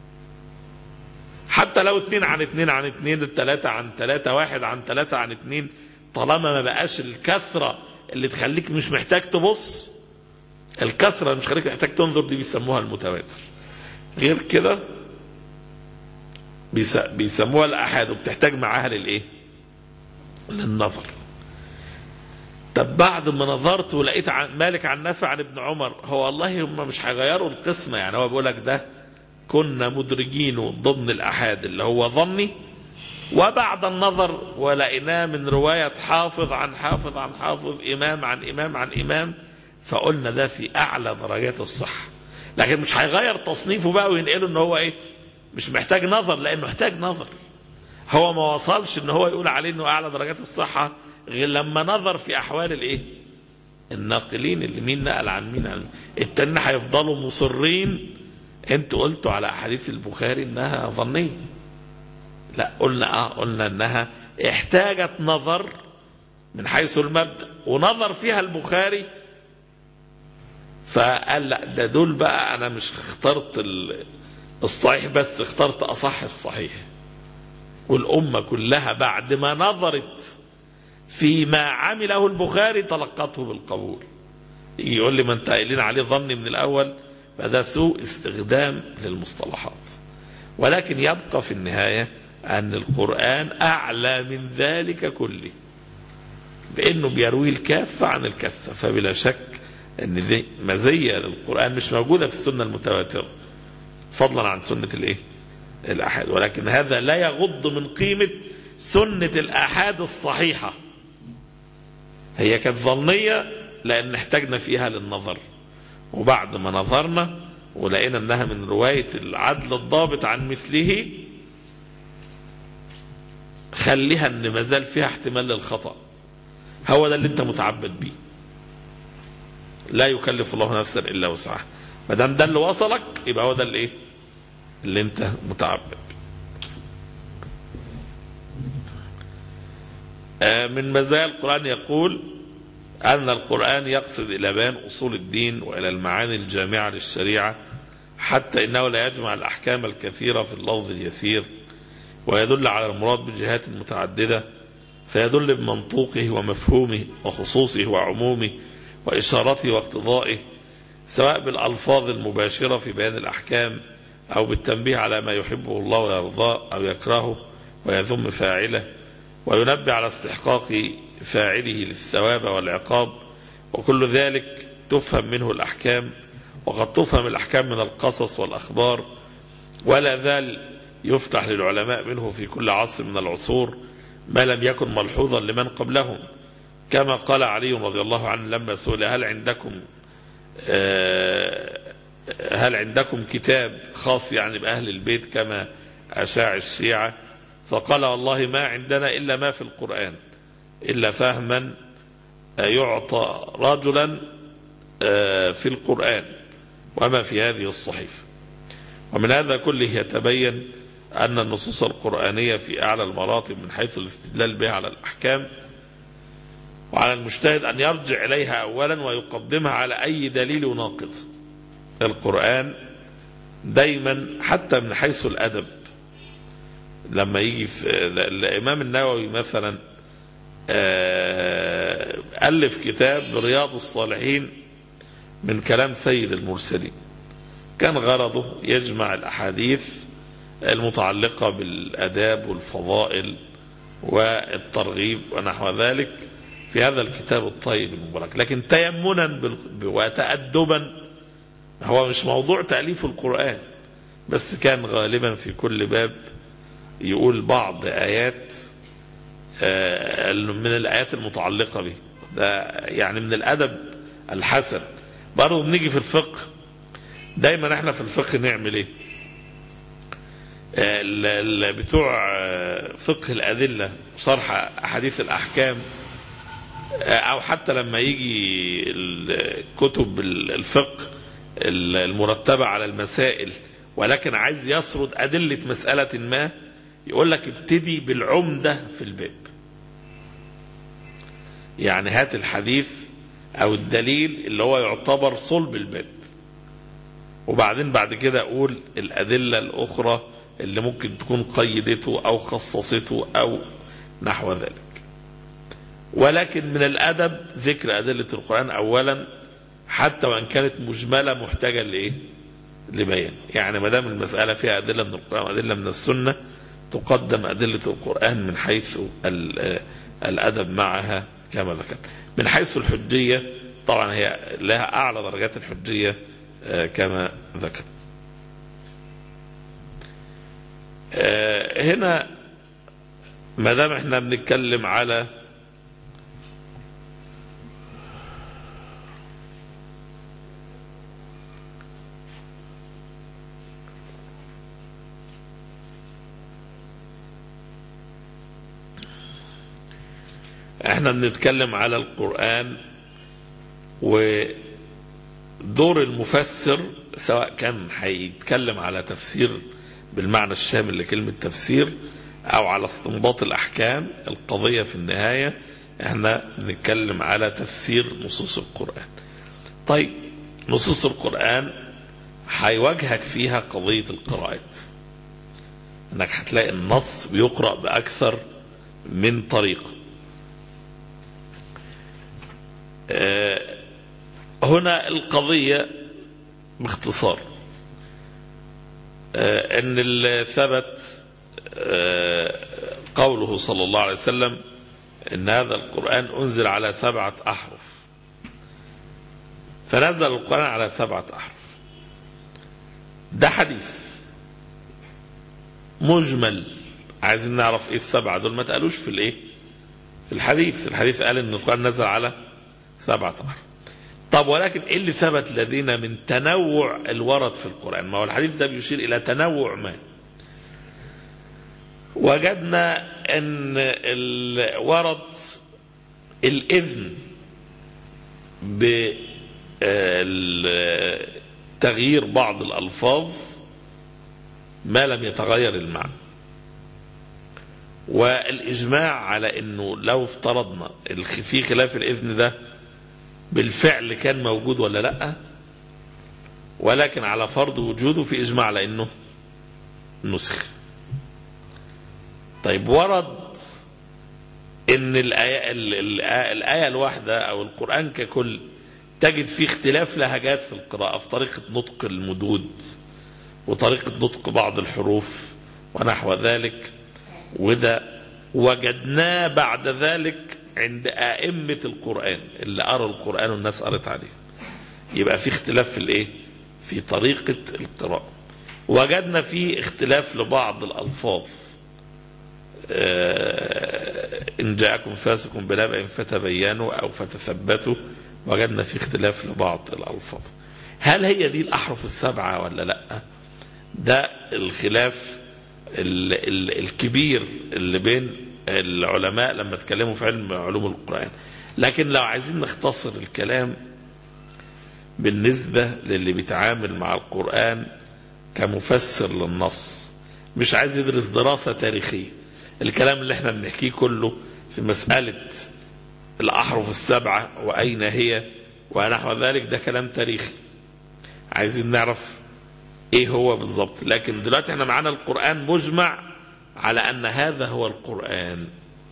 حتى لو اتنين عن اتنين عن اتنين التلاتة عن تلاتة واحد عن تلاتة عن اتنين طالما ما بقاش الكثرة اللي تخليك مش محتاج تبص الكثرة اللي مش خليك محتاج تنظر دي بيسموها المتواتر غير كده بيسموها الأحاد وبتحتاج معاها للإيه؟ للنظر طب بعد ما نظرت ولقيت عن مالك عن نافع عن ابن عمر هو والله هم مش هيغيروا القسمة يعني هو بيقول لك ده كنا مدرجينه ضمن الأحاد اللي هو ظني وبعد النظر ولقيناه من رواية حافظ عن حافظ عن حافظ إمام عن إمام عن إمام فقلنا ده في أعلى درجات الصحة لكن مش هيغير تصنيفه بقى وينقله ان هو ايه مش محتاج نظر لانه محتاج نظر هو ما وصلش ان هو يقول عليه انه اعلى درجات الصحة غير لما نظر في احوال الايه الناقلين اللي مين نقل عن مين عن التانيين هيفضلوا مصرين انتوا قلتوا على احاديث البخاري انها ظنيه لا قلنا اه قلنا انها احتاجت نظر من حيث المبدا ونظر فيها البخاري فقال لا ده دول بقى انا مش اخترت الصحيح بس اخترت اصح الصحيح والامه كلها بعد ما نظرت فيما عمله البخاري تلقته بالقبول يجي يقول لي ما انت قايلين عليه ظني من الاول فده سوء استخدام للمصطلحات ولكن يبقى في النهايه ان القران اعلى من ذلك كله بانه بيروي الكافه عن الكفه فبلا شك ان دي مزيه للقران مش موجوده في السنه المتواتره فضلا عن سنه الايه؟ الاحاد ولكن هذا لا يغض من قيمه سنه الاحاد الصحيحه هي كانت ظنيه لان احتاجنا فيها للنظر وبعد ما نظرنا ولقينا انها من روايه العدل الضابط عن مثله خليها ان ما زال فيها احتمال للخطا هو ده اللي انت متعبد بيه لا يكلف الله نفسا الا وسعها ما دام ده اللي وصلك يبقى هو ده اللي ايه اللي انت متعبد آه من مزايا القران يقول ان القران يقصد الى بيان اصول الدين والى المعاني الجامعه للشريعه حتى انه لا يجمع الاحكام الكثيره في اللفظ اليسير ويدل على المراد بجهات متعدده فيدل بمنطوقه ومفهومه وخصوصه وعمومه وإشارته واقتضائه سواء بالألفاظ المباشرة في بيان الأحكام أو بالتنبيه على ما يحبه الله ويرضاه أو يكرهه ويذم فاعله وينبه على استحقاق فاعله للثواب والعقاب وكل ذلك تفهم منه الأحكام وقد تفهم الأحكام من القصص والأخبار ولا زال يفتح للعلماء منه في كل عصر من العصور ما لم يكن ملحوظا لمن قبلهم كما قال علي رضي الله عنه لما سئل هل عندكم هل عندكم كتاب خاص يعني بأهل البيت كما أشاع الشيعة فقال والله ما عندنا إلا ما في القرآن إلا فهما يعطى رجلا في القرآن وما في هذه الصحيفة ومن هذا كله يتبين أن النصوص القرآنية في أعلى المراتب من حيث الاستدلال بها على الأحكام وعلى المجتهد أن يرجع إليها أولا ويقدمها على أي دليل يناقض القرآن دايما حتى من حيث الأدب لما يجي في الإمام النووي مثلا ألف كتاب رياض الصالحين من كلام سيد المرسلين كان غرضه يجمع الأحاديث المتعلقة بالأداب والفضائل والترغيب ونحو ذلك في هذا الكتاب الطيب المبارك لكن تيمنا وتأدبا هو مش موضوع تأليف القرآن بس كان غالبا في كل باب يقول بعض آيات آه، من الآيات المتعلقة به ده يعني من الأدب الحسن برضه بنيجي في الفقه دايما احنا في الفقه نعمل ايه ال- ال- بتوع آه، فقه الأدلة وصرح أحاديث الأحكام آه، أو حتى لما يجي ال- كتب ال- الفقه ال- المرتبة على المسائل ولكن عايز يسرد أدلة مسألة ما يقول لك ابتدي بالعمدة في الباب يعني هات الحديث أو الدليل اللي هو يعتبر صلب الباب وبعدين بعد كده أقول الأدلة الأخرى اللي ممكن تكون قيدته أو خصصته أو نحو ذلك ولكن من الأدب ذكر أدلة القرآن أولا حتى وإن كانت مجملة محتاجة لإيه؟ لبيان يعني ما دام المسألة فيها أدلة من القرآن وأدلة من السنة تقدم أدلة القرآن من حيث ال- الأدب معها كما ذكر من حيث الحجية طبعا هي لها أعلى درجات الحجية آه، كما ذكر آه، هنا ما دام احنا بنتكلم على احنا بنتكلم على القرآن ودور المفسر سواء كان هيتكلم على تفسير بالمعنى الشامل لكلمة تفسير او على استنباط الاحكام القضية في النهاية احنا بنتكلم على تفسير نصوص القرآن طيب نصوص القرآن هيواجهك فيها قضية القراءات انك هتلاقي النص بيقرأ بأكثر من طريقة آه، هنا القضية باختصار آه، ان اللي ثبت آه، قوله صلى الله عليه وسلم ان هذا القرآن انزل على سبعة احرف فنزل القرآن على سبعة احرف ده حديث مجمل عايزين نعرف ايه السبعة دول ما تقالوش في الايه في الحديث الحديث قال ان القرآن نزل على سبعة أحرف طب ولكن ايه اللي ثبت لدينا من تنوع الورد في القرآن ما هو الحديث ده بيشير إلى تنوع ما وجدنا ان الورد الإذن بتغيير بعض الألفاظ ما لم يتغير المعنى والإجماع على أنه لو افترضنا الخ- في خلاف الإذن ده بالفعل كان موجود ولا لا ولكن على فرض وجوده في إجماع على أنه نسخ طيب ورد ان الآية, ال- ال- الآية الواحدة أو القرآن ككل تجد فيه اختلاف لهجات في القراءة في طريقة نطق المدود وطريقة نطق بعض الحروف ونحو ذلك وده وجدناه بعد ذلك عند أئمة القرآن اللي قرأوا القرآن والناس قرأت عليه يبقى في اختلاف في الايه في طريقة القراءة وجدنا فيه اختلاف لبعض الألفاظ آه، إن جاءكم فاسق بنبأ فتبينوا أو فتثبتوا وجدنا في اختلاف لبعض الألفاظ هل هي دي الأحرف السبعة ولا لا ده الخلاف ال ال الكبير اللي بين العلماء لما اتكلموا في علم علوم القرآن لكن لو عايزين نختصر الكلام بالنسبة للي بيتعامل مع القرآن كمفسر للنص مش عايز يدرس دراسة تاريخية الكلام اللي احنا بنحكيه كله في مسألة الأحرف السبعة وأين هي ونحو ذلك ده كلام تاريخي عايزين نعرف ايه هو بالظبط لكن دلوقتي احنا معانا القرآن مجمع على أن هذا هو القرآن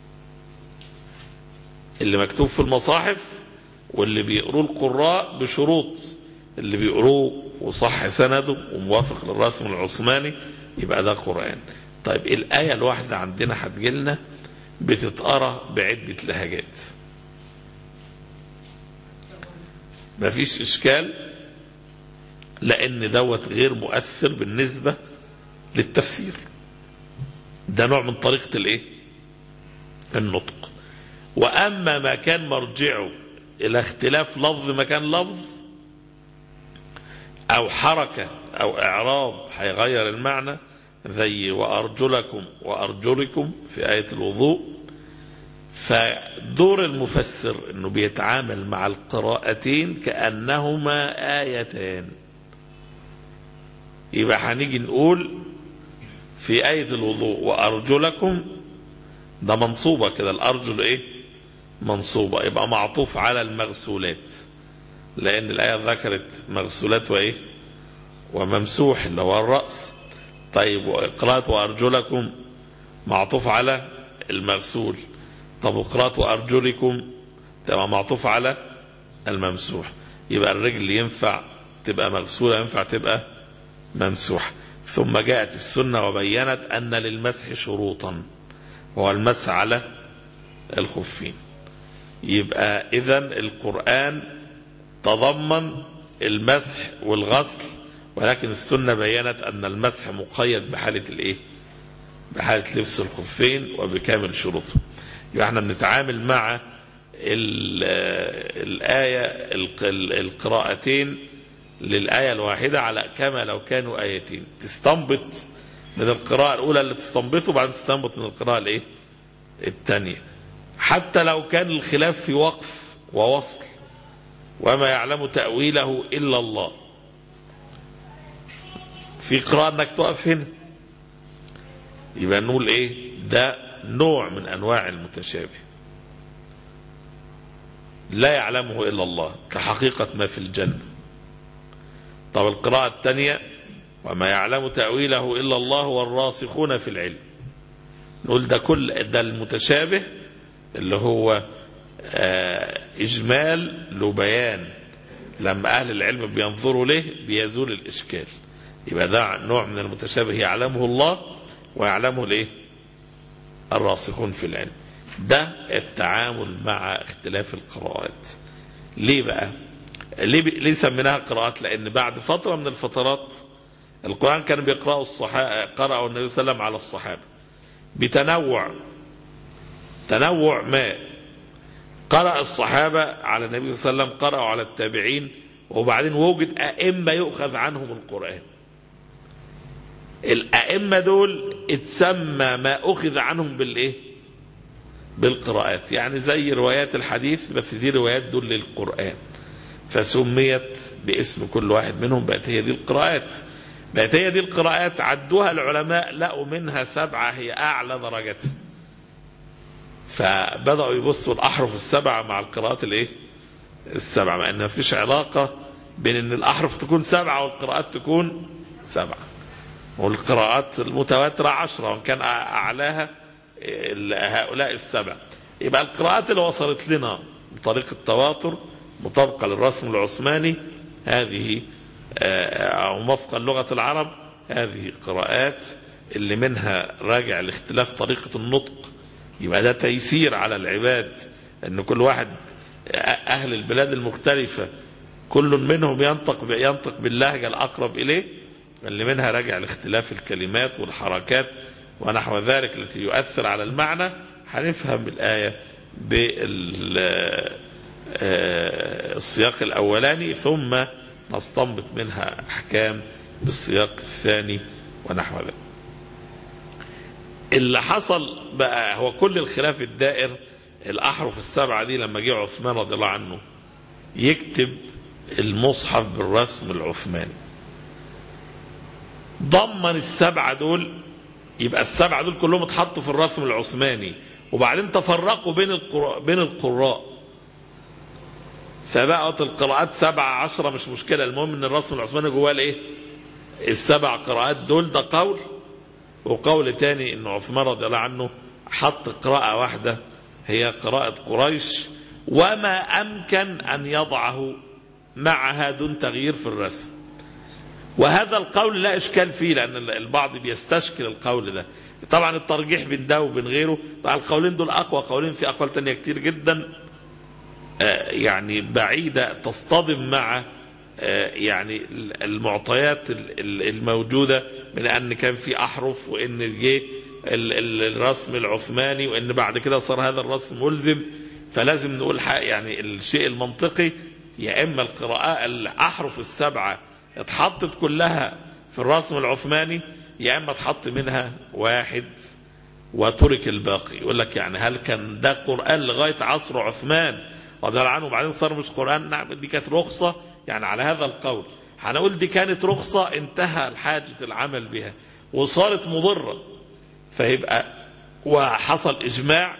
اللي مكتوب في المصاحف واللي بيقروه القراء بشروط اللي بيقروه وصح سنده وموافق للرسم العثماني يبقى ده قرآن طيب الآية الواحدة عندنا هتجيلنا بتتقرا بعدة لهجات مفيش إشكال لأن دوت غير مؤثر بالنسبة للتفسير ده نوع من طريقة الإيه؟ النطق وأما ما كان مرجعه إلى اختلاف لفظ مكان لفظ أو حركة أو إعراب هيغير المعنى زي وأرجلكم وأرجلكم في آية الوضوء فدور المفسر أنه بيتعامل مع القراءتين كأنهما آيتان يبقى هنيجي نقول في آية الوضوء وأرجلكم ده منصوبة كده الأرجل إيه منصوبة يبقى معطوف على المغسولات لأن الآية ذكرت مغسولات وإيه وممسوح اللي هو الرأس طيب وقراءة وأرجلكم معطوف على المغسول طب وقراءة وأرجلكم تبقى معطوف على الممسوح يبقى الرجل ينفع تبقى مغسولة ينفع تبقى ممسوحة ثم جاءت السنة وبينت أن للمسح شروطا وهو المسح على الخفين يبقى إذا القرآن تضمن المسح والغسل ولكن السنة بينت أن المسح مقيد بحالة الإيه؟ بحالة لبس الخفين وبكامل شروطه يبقى احنا بنتعامل مع الآية القراءتين للآية الواحدة على كما لو كانوا آيتين تستنبط من القراءة الأولى اللي تستنبطه وبعدين تستنبط من القراءة الإيه؟ الثانية حتى لو كان الخلاف في وقف ووصل وما يعلم تأويله إلا الله في قراءة انك تقف هنا يبقى نقول ايه ده نوع من انواع المتشابه لا يعلمه الا الله كحقيقة ما في الجنة طب القراءة الثانية وما يعلم تأويله إلا الله والراسخون في العلم نقول ده كل ده المتشابه اللي هو آه إجمال له بيان لما أهل العلم بينظروا له بيزول الإشكال يبقى ده نوع من المتشابه يعلمه الله ويعلمه الايه الراسخون في العلم ده التعامل مع اختلاف القراءات ليه بقى ليه, ب... ليه سميناها قراءات لان بعد فترة من الفترات القرآن كان بيقرأوا الصحابة قرأوا النبي صلى الله عليه وسلم على الصحابة بتنوع تنوع ما قرأ الصحابة على النبي صلى الله عليه وسلم قرأوا على التابعين وبعدين وجد أئمة يؤخذ عنهم القرآن الأئمة دول اتسمى ما أخذ عنهم بالإيه بالقراءات يعني زي روايات الحديث بس دي روايات دول للقرآن فسميت باسم كل واحد منهم بقت هي دي القراءات بقت هي دي القراءات عدوها العلماء لقوا منها سبعة هي أعلى درجتها فبدأوا يبصوا الأحرف السبعة مع القراءات الإيه السبعة مع أن مفيش علاقة بين أن الأحرف تكون سبعة والقراءات تكون سبعة والقراءات المتواترة عشرة وإن كان أعلاها هؤلاء السبع يبقى القراءات اللي وصلت لنا بطريق التواتر مطابقة للرسم العثماني هذه أو موافقة لغة العرب هذه قراءات اللي منها راجع لاختلاف طريقة النطق يبقى ده تيسير على العباد ان كل واحد اهل البلاد المختلفة كل منهم ينطق ينطق باللهجة الاقرب اليه اللي منها راجع لاختلاف الكلمات والحركات ونحو ذلك التي يؤثر على المعنى هنفهم الآية بالسياق الأولاني ثم نستنبط منها أحكام بالسياق الثاني ونحو ذلك اللي حصل بقى هو كل الخلاف الدائر الأحرف السبعة دي لما جه عثمان رضي الله عنه يكتب المصحف بالرسم العثماني ضمن السبعة دول يبقى السبعة دول كلهم اتحطوا في الرسم العثماني وبعدين تفرقوا بين القراء بين القراء فبقت القراءات سبعة عشرة مش مشكلة المهم ان الرسم العثماني جواه الايه السبع قراءات دول ده قول وقول تاني ان عثمان رضي الله عنه حط قراءة واحدة هي قراءة قريش وما امكن ان يضعه معها دون تغيير في الرسم وهذا القول لا اشكال فيه لان البعض بيستشكل القول ده طبعا الترجيح بين ده وبين غيره طبعا القولين دول اقوى قولين في اقوال تانية كتير جدا يعني بعيدة تصطدم مع يعني المعطيات الموجودة من أن كان في أحرف وأن جه ال- ال- الرسم العثماني وان بعد كده صار هذا الرسم ملزم فلازم نقول حق يعني الشيء المنطقي يا اما القراءة الاحرف السبعة اتحطت كلها في الرسم العثماني يا اما اتحط منها واحد وترك الباقي يقول لك يعني هل كان ده قرآن لغاية عصر عثمان رضي الله عنه وبعدين صار مش قرآن نعم دي كانت رخصة يعني على هذا القول هنقول دي كانت رخصة انتهى الحاجة العمل بها وصارت مضرة فيبقى وحصل إجماع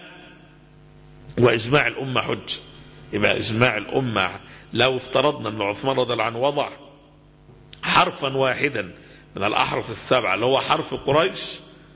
وإجماع الأمة حجة يبقى إجماع الأمة لو افترضنا أن عثمان رضي الله عنه وضع حرفا واحدا من الأحرف السبعة اللي هو حرف قريش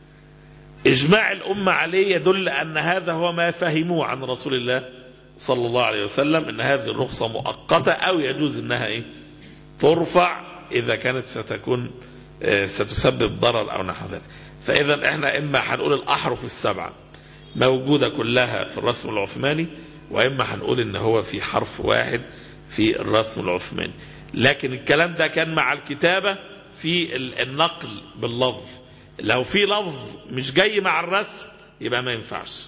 إجماع الأمة عليه يدل أن هذا هو ما فهموه عن رسول الله صلى الله عليه وسلم أن هذه الرخصة مؤقتة أو يجوز أنها إيه؟ ترفع إذا كانت ستكون آه، ستسبب ضرر أو نحو ذلك فإذا إحنا إما هنقول الأحرف السبعة موجودة كلها في الرسم العثماني وإما هنقول إن هو في حرف واحد في الرسم العثماني لكن الكلام ده كان مع الكتابة في ال- النقل باللفظ لو في لفظ مش جاي مع الرسم يبقى ما ينفعش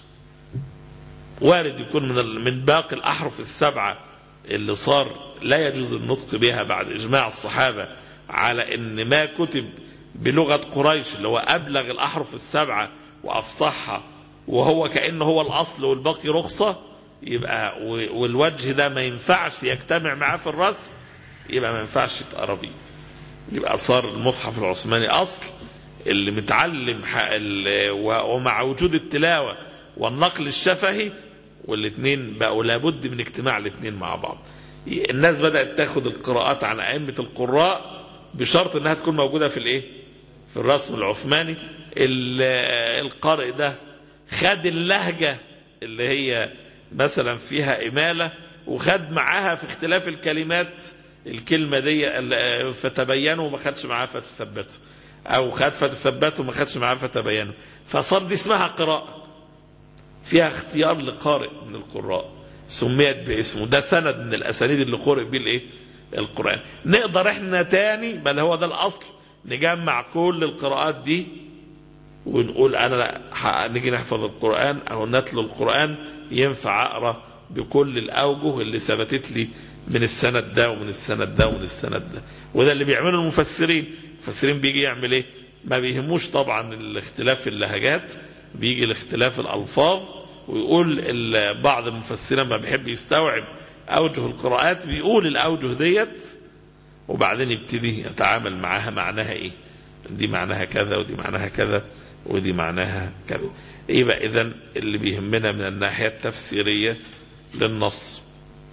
وارد يكون من ال- من باقي الأحرف السبعة اللي صار لا يجوز النطق بها بعد إجماع الصحابة على إن ما كتب بلغة قريش اللي هو أبلغ الأحرف السبعة وأفصحها وهو كأنه هو الأصل والباقي رخصة يبقى و- والوجه ده ما ينفعش يجتمع معاه في الرسم يبقى ما ينفعش يتقرا بيه يبقى صار المصحف العثماني أصل اللي متعلم ح- ال- و- ومع وجود التلاوة والنقل الشفهي والاثنين بقوا لابد من اجتماع الاثنين مع بعض الناس بدأت تاخد القراءات عن أئمة القراء بشرط انها تكون موجودة في الايه في الرسم العثماني ال- القارئ ده خد اللهجة اللي هي مثلا فيها إمالة وخد معاها في اختلاف الكلمات الكلمة دي ال- فتبينوا وما خدش معاها فتثبتوا أو خد فتثبتوا وما خدش معاها فتبينوا فصار دي اسمها قراءة فيها اختيار لقارئ من القراء سميت باسمه ده سند من الأسانيد اللي قرئ بيه الايه القرآن نقدر احنا تاني بل هو ده الأصل نجمع كل القراءات دي ونقول انا ح- نيجي نحفظ القرآن او نتلو القرآن ينفع اقرا بكل الاوجه اللي ثبتت لي من السند ده ومن السند ده ومن السند ده وده اللي بيعمله المفسرين المفسرين بيجي يعمل ايه ما بيهموش طبعا الاختلاف اللهجات بيجي الاختلاف الالفاظ ويقول ال- بعض المفسرين ما بيحب يستوعب اوجه القراءات بيقول الاوجه ديت وبعدين يبتدي يتعامل معاها معناها ايه دي معناها كذا ودي معناها كذا ودي معناها كذا يبقى اذا اللي بيهمنا من الناحية التفسيرية للنص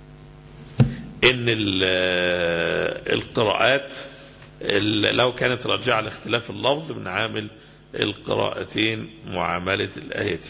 ان ال- القراءات ال- لو كانت راجعة لاختلاف اللفظ بنعامل القراءتين معاملة الآيتين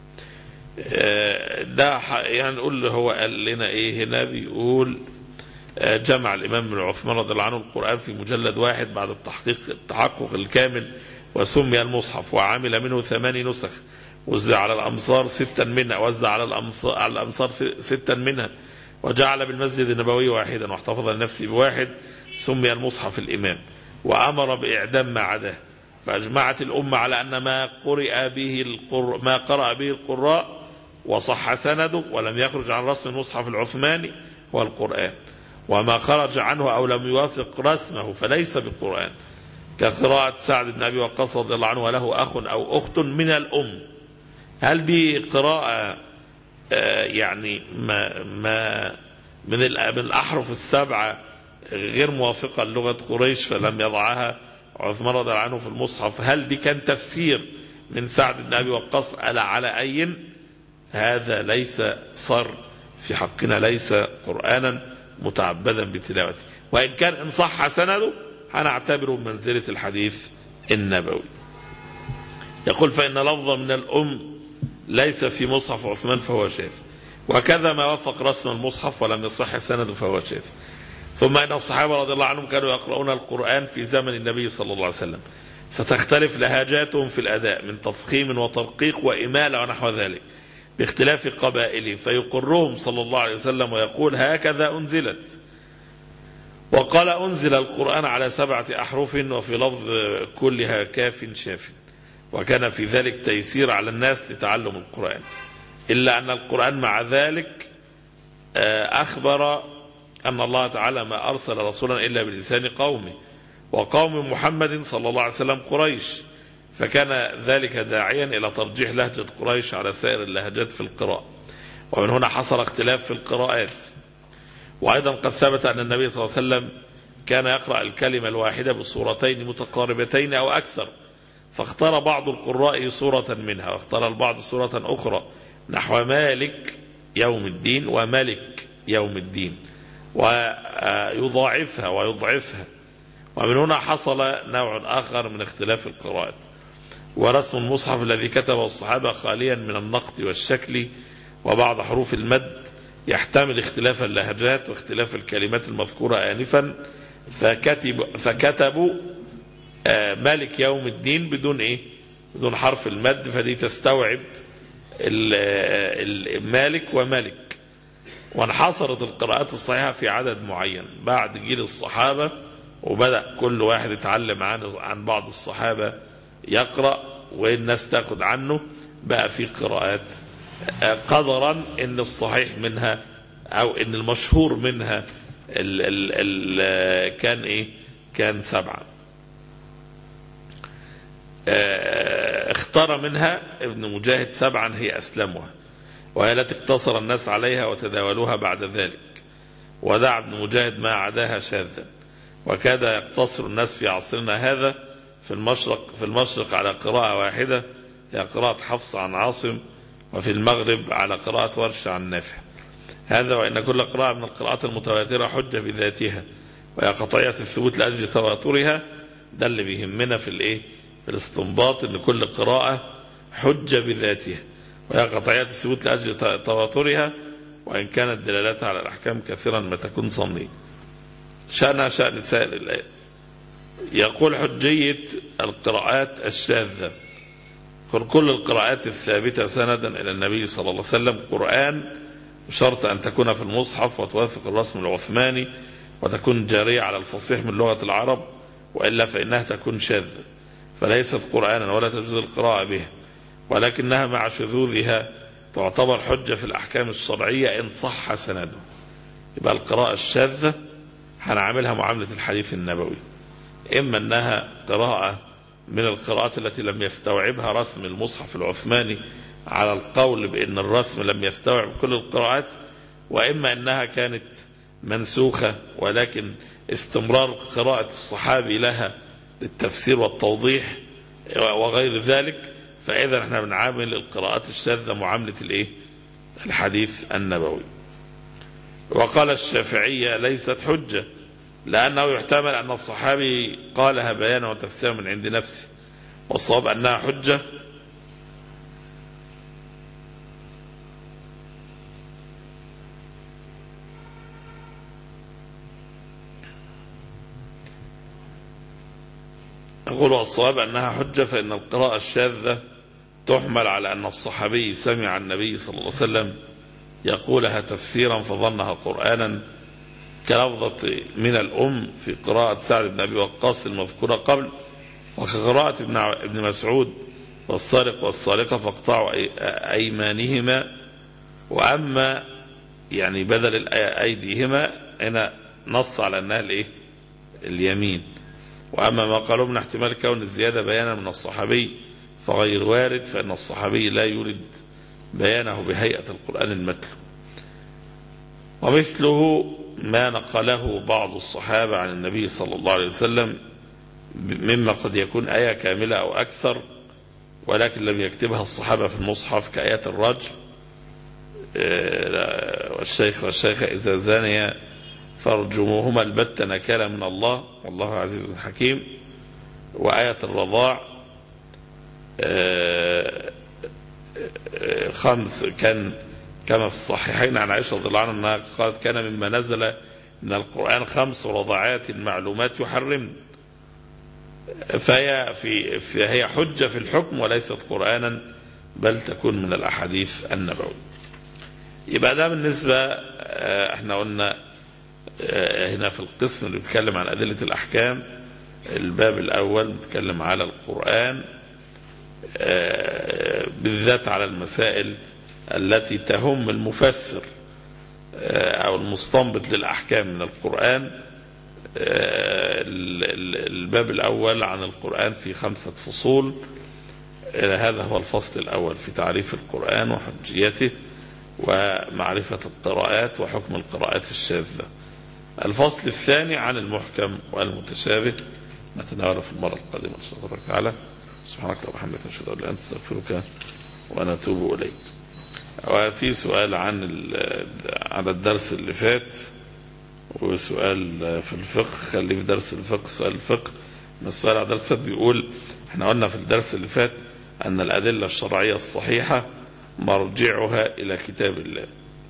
آه، ده ح- يعني نقول هو قال لنا ايه هنا بيقول آه، جمع الإمام بن عثمان رضي الله عنه القرآن في مجلد واحد بعد التحقيق التحقق الكامل وسمي المصحف وعمل منه ثماني نسخ وزع على الأمصار ستا منها وزع على الأمصار, على الأمصار ستا منها وجعل بالمسجد النبوي واحدا واحتفظ لنفسه بواحد سمي المصحف الإمام وأمر بإعدام ما عداه فأجمعت الأمة على أن ما قرئ به القر... ما قرأ به القراء وصح سنده ولم يخرج عن رسم المصحف العثماني هو القرآن وما خرج عنه أو لم يوافق رسمه فليس بالقرآن كقراءة سعد بن أبي وقاص رضي الله عنه وله أخ أو أخت من الأم هل دي قراءة آه، يعني ما ما من الأ- من الأحرف السبعة غير موافقة للغة قريش فلم يضعها عثمان رضي الله عنه في المصحف هل دي كان تفسير من سعد بن أبي وقاص ألا على أي هذا ليس صار في حقنا ليس قرآنا متعبدا بتلاوته وإن كان إن صح سنده هنعتبره بمنزلة الحديث النبوي يقول فإن لفظا من الأم ليس في مصحف عثمان فهو شاذ وكذا ما وافق رسم المصحف ولم يصح سنده فهو شاذ ثم ان الصحابه رضي الله عنهم كانوا يقرؤون القران في زمن النبي صلى الله عليه وسلم فتختلف لهجاتهم في الاداء من تفخيم وترقيق واماله ونحو ذلك باختلاف قبائلهم فيقرهم صلى الله عليه وسلم ويقول هكذا انزلت وقال انزل القران على سبعه احرف وفي لفظ كلها كاف شاف وكان في ذلك تيسير على الناس لتعلم القرآن إلا أن القرآن مع ذلك أخبر أن الله تعالى ما أرسل رسولا إلا بلسان قومه وقوم محمد صلى الله عليه وسلم قريش فكان ذلك داعيا إلى ترجيح لهجة قريش على سائر اللهجات في القراءة ومن هنا حصل اختلاف في القراءات وأيضا قد ثبت أن النبي صلى الله عليه وسلم كان يقرأ الكلمة الواحدة بصورتين متقاربتين أو أكثر فاختار بعض القراء صورة منها واختار البعض صورة أخرى نحو مالك يوم الدين وملك يوم الدين ويضاعفها ويضعفها ومن هنا حصل نوع آخر من اختلاف القراءات ورسم المصحف الذي كتبه الصحابة خاليا من النقط والشكل وبعض حروف المد يحتمل اختلاف اللهجات واختلاف الكلمات المذكورة آنفا فكتب فكتبوا مالك يوم الدين بدون ايه بدون حرف المد فدي تستوعب المالك وملك وانحصرت القراءات الصحيحة في عدد معين بعد جيل الصحابة وبدأ كل واحد يتعلم عن عن بعض الصحابة يقرأ والناس تاخد عنه بقى في قراءات قدرا ان الصحيح منها او ان المشهور منها ال ال ال كان ايه كان سبعة اختار منها ابن مجاهد سبعا هي اسلمها وهي التي اقتصر الناس عليها وتداولوها بعد ذلك ودعا ابن مجاهد ما عداها شاذا وكاد يقتصر الناس في عصرنا هذا في المشرق في المشرق على قراءة واحدة هي قراءة حفص عن عاصم وفي المغرب على قراءة ورش عن نافع هذا وإن كل قراءة من القراءات المتواترة حجة بذاتها وهي قطعية الثبوت لأجل تواترها ده اللي بيهمنا في الايه في الاستنباط ان كل قراءة حجة بذاتها وهي قطعية الثبوت لأجل تواترها وإن كانت دلالتها على الأحكام كثيرا ما تكون صنية شأنها شأن سائر الآية يقول حجية القراءات الشاذة كل القراءات الثابتة سندا إلى النبي صلى الله عليه وسلم قرآن بشرط أن تكون في المصحف وتوافق الرسم العثماني وتكون جارية على الفصيح من لغة العرب وإلا فإنها تكون شاذة فليست قرآنا ولا تجوز القراءة بها ولكنها مع شذوذها تعتبر حجة في الأحكام الشرعية إن صح سنده يبقى القراءة الشاذة هنعملها معاملة الحديث النبوي إما أنها قراءة من القراءات التي لم يستوعبها رسم المصحف العثماني على القول بأن الرسم لم يستوعب كل القراءات وإما أنها كانت منسوخة ولكن استمرار قراءة الصحابي لها للتفسير والتوضيح وغير ذلك فإذا احنا بنعامل القراءات الشاذة معاملة الايه الحديث النبوي وقال الشافعية ليست حجة لأنه يحتمل أن الصحابي قالها بيانا وتفسيرا من عند نفسه والصواب أنها حجة أقول الصواب أنها حجة فإن القراءة الشاذة تحمل على أن الصحابي سمع النبي صلى الله عليه وسلم يقولها تفسيرا فظنها قرآنا كلفظة من الأم في قراءة سعد بن أبي وقاص المذكورة قبل وكقراءة ابن ابن مسعود والسارق والسارقة فاقطعوا أيمانهما وأما يعني بدل أيديهما هنا نص على أنها الإيه؟ اليمين وأما ما قالوا من احتمال كون الزيادة بيانا من الصحابي فغير وارد فإن الصحابي لا يريد بيانه بهيئة القرآن المتلو ومثله ما نقله بعض الصحابة عن النبي صلى الله عليه وسلم مما قد يكون آية كاملة أو أكثر ولكن لم يكتبها الصحابة في المصحف كآيات الرجم والشيخ والشيخة إذا زانيا فارجموهما البتة نكالا من الله والله عزيز حكيم وآية الرضاع خمس كان كما في الصحيحين عن عائشة رضي الله عنها أنها قالت كان مما نزل من القرآن خمس رضعات معلومات يحرم فهي في فهي حجة في الحكم وليست قرآنا بل تكون من الأحاديث النبوية يبقى ده بالنسبة احنا قلنا هنا في القسم اللي بيتكلم عن أدلة الأحكام الباب الأول بيتكلم على القرآن آه، بالذات على المسائل التي تهم المفسر آه، أو المستنبط للأحكام من القرآن آه، ال- ال- الباب الأول عن القرآن في خمسة فصول آه، هذا هو الفصل الأول في تعريف القرآن وحجيته ومعرفة القراءات وحكم القراءات الشاذة الفصل الثاني عن المحكم والمتشابه نتناوله في المرة القادمة إن شاء الله تبارك وتعالى سبحانك اللهم وبحمدك نشهد أن لا إله إلا أنت نستغفرك ونتوب إليك وفي سؤال عن ال- على الدرس اللي فات وسؤال في الفقه خليه في درس الفقه سؤال الفقه من السؤال على الدرس اللي فات بيقول احنا قلنا في الدرس اللي فات أن الأدلة الشرعية الصحيحة مرجعها إلى كتاب الله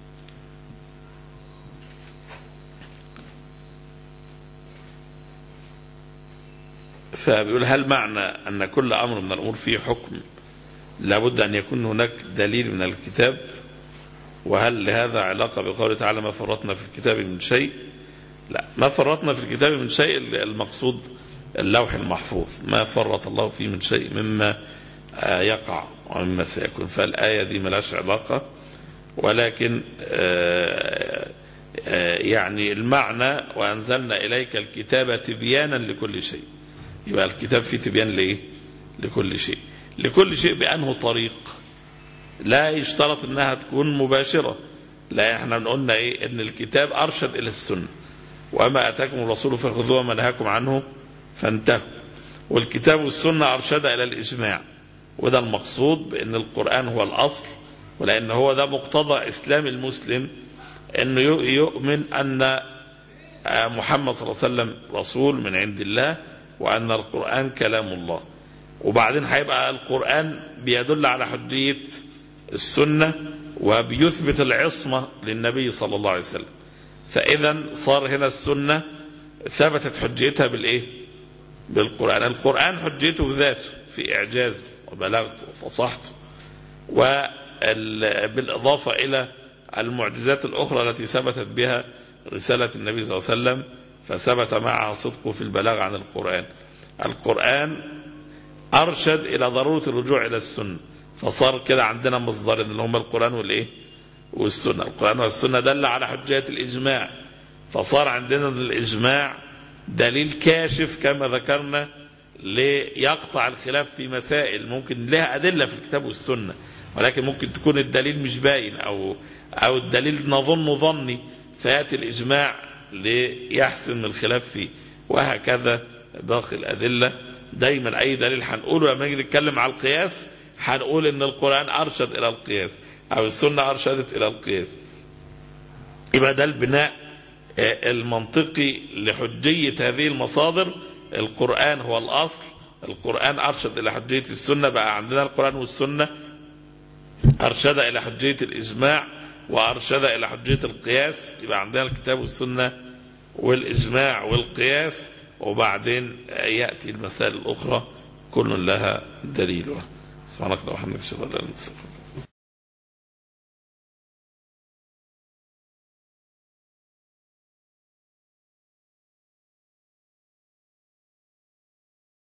فبيقول هل معنى أن كل أمر من الأمور فيه حكم لابد أن يكون هناك دليل من الكتاب وهل لهذا علاقة بقوله تعالى ما فرطنا في الكتاب من شيء لا ما فرطنا في الكتاب من شيء المقصود اللوح المحفوظ ما فرط الله فيه من شيء مما آه، يقع ومما سيكون فالآية دي ملاش علاقة ولكن آه، آه، يعني المعنى وأنزلنا إليك الكتاب تبيانا لكل شيء يبقى الكتاب فيه تبيان لإيه لكل شيء لكل شيء بأنه طريق لا يشترط انها تكون مباشرة لا احنا قلنا ايه ان الكتاب ارشد الى السنة وما اتاكم الرسول فخذوه وما نهاكم عنه فانتهوا والكتاب والسنة ارشد الى الاجماع وده المقصود بان القرآن هو الاصل ولان هو ده مقتضى اسلام المسلم انه يؤمن ان محمد صلى الله عليه وسلم رسول من عند الله وان القرآن كلام الله وبعدين هيبقى القرآن بيدل على حجية السنة وبيثبت العصمة للنبي صلى الله عليه وسلم فإذا صار هنا السنة ثبتت حجيتها بالإيه بالقرآن القرآن حجيته بذاته في إعجازه وبلاغته وفصاحته وبالإضافة إلى المعجزات الأخرى التي ثبتت بها رسالة النبي صلى الله عليه وسلم فثبت معها صدقه في البلاغ عن القرآن القرآن أرشد إلى ضرورة الرجوع إلى السنة فصار كده عندنا مصدرين اللي هم القرآن والإيه والسنة القرآن والسنة دل على حجية الإجماع فصار عندنا الإجماع دليل كاشف كما ذكرنا ليقطع الخلاف في مسائل ممكن لها أدلة في الكتاب والسنة ولكن ممكن تكون الدليل مش باين أو أو الدليل نظن ظني فيأتي الإجماع ليحسم الخلاف فيه وهكذا باقي الأدلة دايما أي دليل هنقوله لما نيجي نتكلم على القياس هنقول ان القرآن ارشد الى القياس او السنة ارشدت الى القياس يبقى ده البناء المنطقي لحجية هذه المصادر القرآن هو الاصل القرآن ارشد الى حجية السنة بقى عندنا القرآن والسنة ارشد الى حجية الاجماع وارشد الى حجية القياس يبقى عندنا الكتاب والسنة والاجماع والقياس وبعدين يأتي المسائل الاخرى كل لها دليلها سبحانك اللهم وبحمدك اشهد ان لا اله الا انت